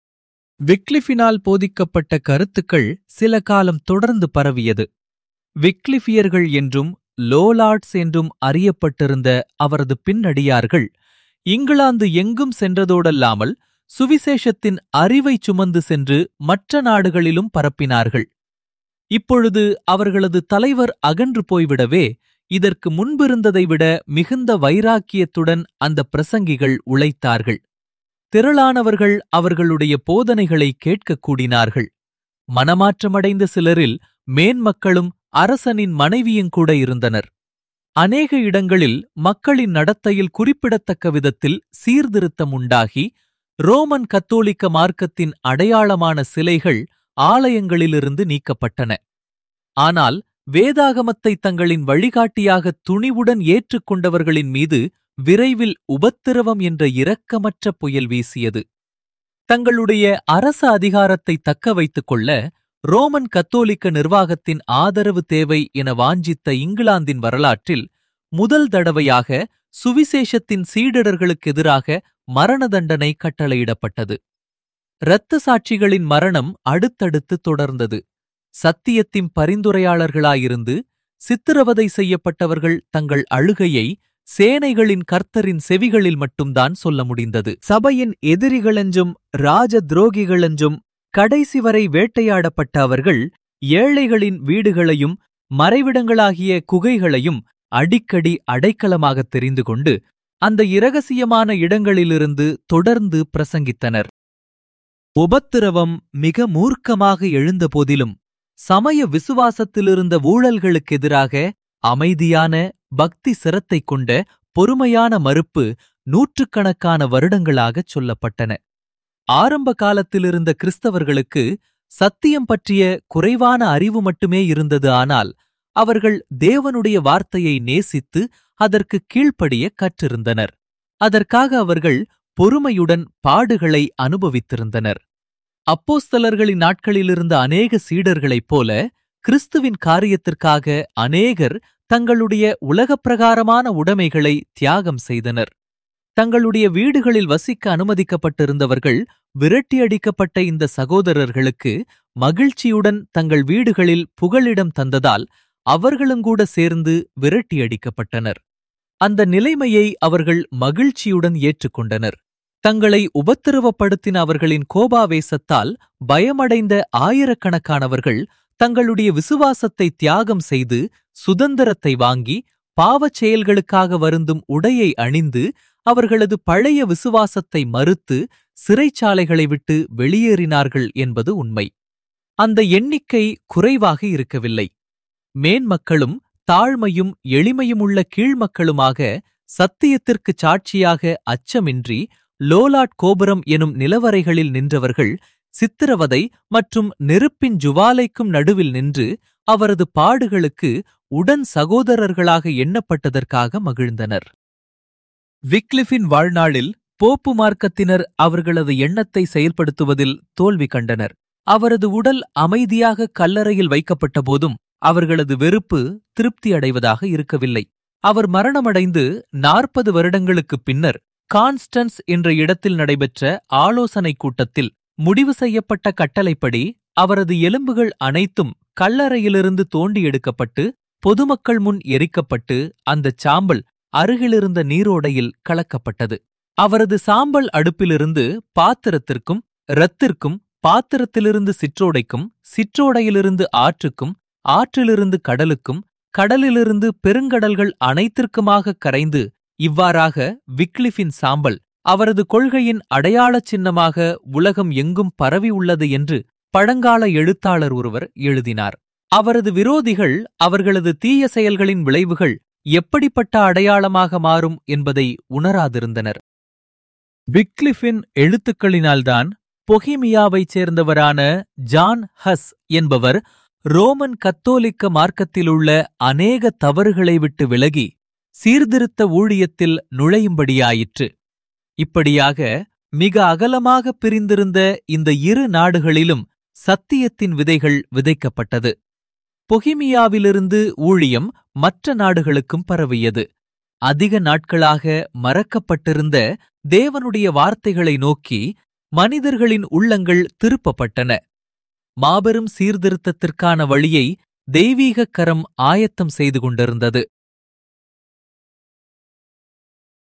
விக்லிஃபினால் போதிக்கப்பட்ட கருத்துக்கள் சில காலம் தொடர்ந்து பரவியது விக்லிஃபியர்கள் என்றும் லோலார்ட்ஸ் என்றும் அறியப்பட்டிருந்த அவரது பின்னடியார்கள் இங்கிலாந்து எங்கும் சென்றதோடல்லாமல் சுவிசேஷத்தின் அறிவை சுமந்து சென்று மற்ற நாடுகளிலும் பரப்பினார்கள் இப்பொழுது அவர்களது தலைவர் அகன்று போய்விடவே இதற்கு முன்பிருந்ததை விட மிகுந்த வைராக்கியத்துடன் அந்த பிரசங்கிகள் உழைத்தார்கள் திரளானவர்கள் அவர்களுடைய போதனைகளை கேட்கக் கூடினார்கள் மனமாற்றமடைந்த சிலரில் மேன்மக்களும் அரசனின் மனைவியும் கூட இருந்தனர் அநேக இடங்களில் மக்களின் நடத்தையில் குறிப்பிடத்தக்க விதத்தில் சீர்திருத்தம் உண்டாகி ரோமன் கத்தோலிக்க மார்க்கத்தின் அடையாளமான சிலைகள் ஆலயங்களிலிருந்து நீக்கப்பட்டன ஆனால் வேதாகமத்தை தங்களின் வழிகாட்டியாக துணிவுடன் ஏற்றுக்கொண்டவர்களின் மீது விரைவில் உபத்திரவம் என்ற இரக்கமற்ற புயல் வீசியது தங்களுடைய அரச அதிகாரத்தை தக்க வைத்துக் கொள்ள ரோமன் கத்தோலிக்க நிர்வாகத்தின் ஆதரவு தேவை என வாஞ்சித்த இங்கிலாந்தின் வரலாற்றில் முதல் தடவையாக சுவிசேஷத்தின் சீடர்களுக்கு எதிராக மரண தண்டனை கட்டளையிடப்பட்டது இரத்த சாட்சிகளின் மரணம் அடுத்தடுத்து தொடர்ந்தது சத்தியத்தின் பரிந்துரையாளர்களாயிருந்து சித்திரவதை செய்யப்பட்டவர்கள் தங்கள் அழுகையை சேனைகளின் கர்த்தரின் செவிகளில் மட்டும்தான் சொல்ல முடிந்தது சபையின் எதிரிகளெஞ்சும் ராஜ துரோகிகளெஞ்சும் கடைசி வரை வேட்டையாடப்பட்ட அவர்கள் ஏழைகளின் வீடுகளையும் மறைவிடங்களாகிய குகைகளையும் அடிக்கடி அடைக்கலமாகத் தெரிந்து கொண்டு அந்த இரகசியமான இடங்களிலிருந்து தொடர்ந்து பிரசங்கித்தனர் உபத்திரவம் மிக மூர்க்கமாக எழுந்தபோதிலும் சமய விசுவாசத்திலிருந்த ஊழல்களுக்கெதிராக அமைதியான பக்தி சிரத்தைக் கொண்ட பொறுமையான மறுப்பு நூற்றுக்கணக்கான வருடங்களாகச் சொல்லப்பட்டன ஆரம்ப காலத்திலிருந்த கிறிஸ்தவர்களுக்கு சத்தியம் பற்றிய குறைவான அறிவு மட்டுமே இருந்தது ஆனால் அவர்கள் தேவனுடைய வார்த்தையை நேசித்து அதற்கு கீழ்ப்படிய கற்றிருந்தனர் அதற்காக அவர்கள் பொறுமையுடன் பாடுகளை அனுபவித்திருந்தனர் அப்போஸ்தலர்களின் நாட்களிலிருந்த அநேக சீடர்களைப் போல கிறிஸ்துவின் காரியத்திற்காக அநேகர் தங்களுடைய உலகப்பிரகாரமான உடைமைகளை தியாகம் செய்தனர் தங்களுடைய வீடுகளில் வசிக்க அனுமதிக்கப்பட்டிருந்தவர்கள் விரட்டியடிக்கப்பட்ட இந்த சகோதரர்களுக்கு மகிழ்ச்சியுடன் தங்கள் வீடுகளில் புகலிடம் தந்ததால் அவர்களுங்கூட சேர்ந்து விரட்டியடிக்கப்பட்டனர் அந்த நிலைமையை அவர்கள் மகிழ்ச்சியுடன் ஏற்றுக்கொண்டனர் தங்களை உபத்திரவப்படுத்தின அவர்களின் கோபாவேசத்தால் பயமடைந்த ஆயிரக்கணக்கானவர்கள் தங்களுடைய விசுவாசத்தை தியாகம் செய்து சுதந்திரத்தை வாங்கி பாவச் செயல்களுக்காக வருந்தும் உடையை அணிந்து அவர்களது பழைய விசுவாசத்தை மறுத்து சிறைச்சாலைகளை விட்டு வெளியேறினார்கள் என்பது உண்மை அந்த எண்ணிக்கை குறைவாக இருக்கவில்லை மேன்மக்களும் தாழ்மையும் எளிமையுமுள்ள கீழ்மக்களுமாக சத்தியத்திற்குச் சாட்சியாக அச்சமின்றி லோலாட் கோபுரம் எனும் நிலவரைகளில் நின்றவர்கள் சித்திரவதை மற்றும் நெருப்பின் ஜுவாலைக்கும் நடுவில் நின்று அவரது பாடுகளுக்கு உடன் சகோதரர்களாக எண்ணப்பட்டதற்காக மகிழ்ந்தனர் விக்லிஃபின் வாழ்நாளில் போப்பு மார்க்கத்தினர் அவர்களது எண்ணத்தை செயல்படுத்துவதில் தோல்வி கண்டனர் அவரது உடல் அமைதியாக கல்லறையில் வைக்கப்பட்ட போதும் அவர்களது வெறுப்பு திருப்தி அடைவதாக இருக்கவில்லை அவர் மரணமடைந்து நாற்பது வருடங்களுக்குப் பின்னர் கான்ஸ்டன்ஸ் என்ற இடத்தில் நடைபெற்ற ஆலோசனைக் கூட்டத்தில் முடிவு செய்யப்பட்ட கட்டளைப்படி அவரது எலும்புகள் அனைத்தும் கல்லறையிலிருந்து தோண்டி எடுக்கப்பட்டு பொதுமக்கள் முன் எரிக்கப்பட்டு அந்தச் சாம்பல் அருகிலிருந்த நீரோடையில் கலக்கப்பட்டது அவரது சாம்பல் அடுப்பிலிருந்து பாத்திரத்திற்கும் இரத்திற்கும் பாத்திரத்திலிருந்து சிற்றோடைக்கும் சிற்றோடையிலிருந்து ஆற்றுக்கும் ஆற்றிலிருந்து கடலுக்கும் கடலிலிருந்து பெருங்கடல்கள் அனைத்திற்குமாக கரைந்து இவ்வாறாக விக்லிஃபின் சாம்பல் அவரது கொள்கையின் அடையாளச் சின்னமாக உலகம் எங்கும் பரவி உள்ளது என்று பழங்கால எழுத்தாளர் ஒருவர் எழுதினார் அவரது விரோதிகள் அவர்களது தீய செயல்களின் விளைவுகள் எப்படிப்பட்ட அடையாளமாக மாறும் என்பதை உணராதிருந்தனர் விக்லிஃபின் எழுத்துக்களினால்தான் பொஹிமியாவைச் சேர்ந்தவரான ஜான் ஹஸ் என்பவர் ரோமன் கத்தோலிக்க மார்க்கத்திலுள்ள அநேக தவறுகளை விட்டு விலகி சீர்திருத்த ஊழியத்தில் நுழையும்படியாயிற்று இப்படியாக மிக அகலமாக பிரிந்திருந்த இந்த இரு நாடுகளிலும் சத்தியத்தின் விதைகள் விதைக்கப்பட்டது பொகிமியாவிலிருந்து ஊழியம் மற்ற நாடுகளுக்கும் பரவியது அதிக நாட்களாக மறக்கப்பட்டிருந்த தேவனுடைய வார்த்தைகளை நோக்கி மனிதர்களின் உள்ளங்கள் திருப்பப்பட்டன மாபெரும் சீர்திருத்தத்திற்கான வழியை தெய்வீகக் கரம் ஆயத்தம் செய்து கொண்டிருந்தது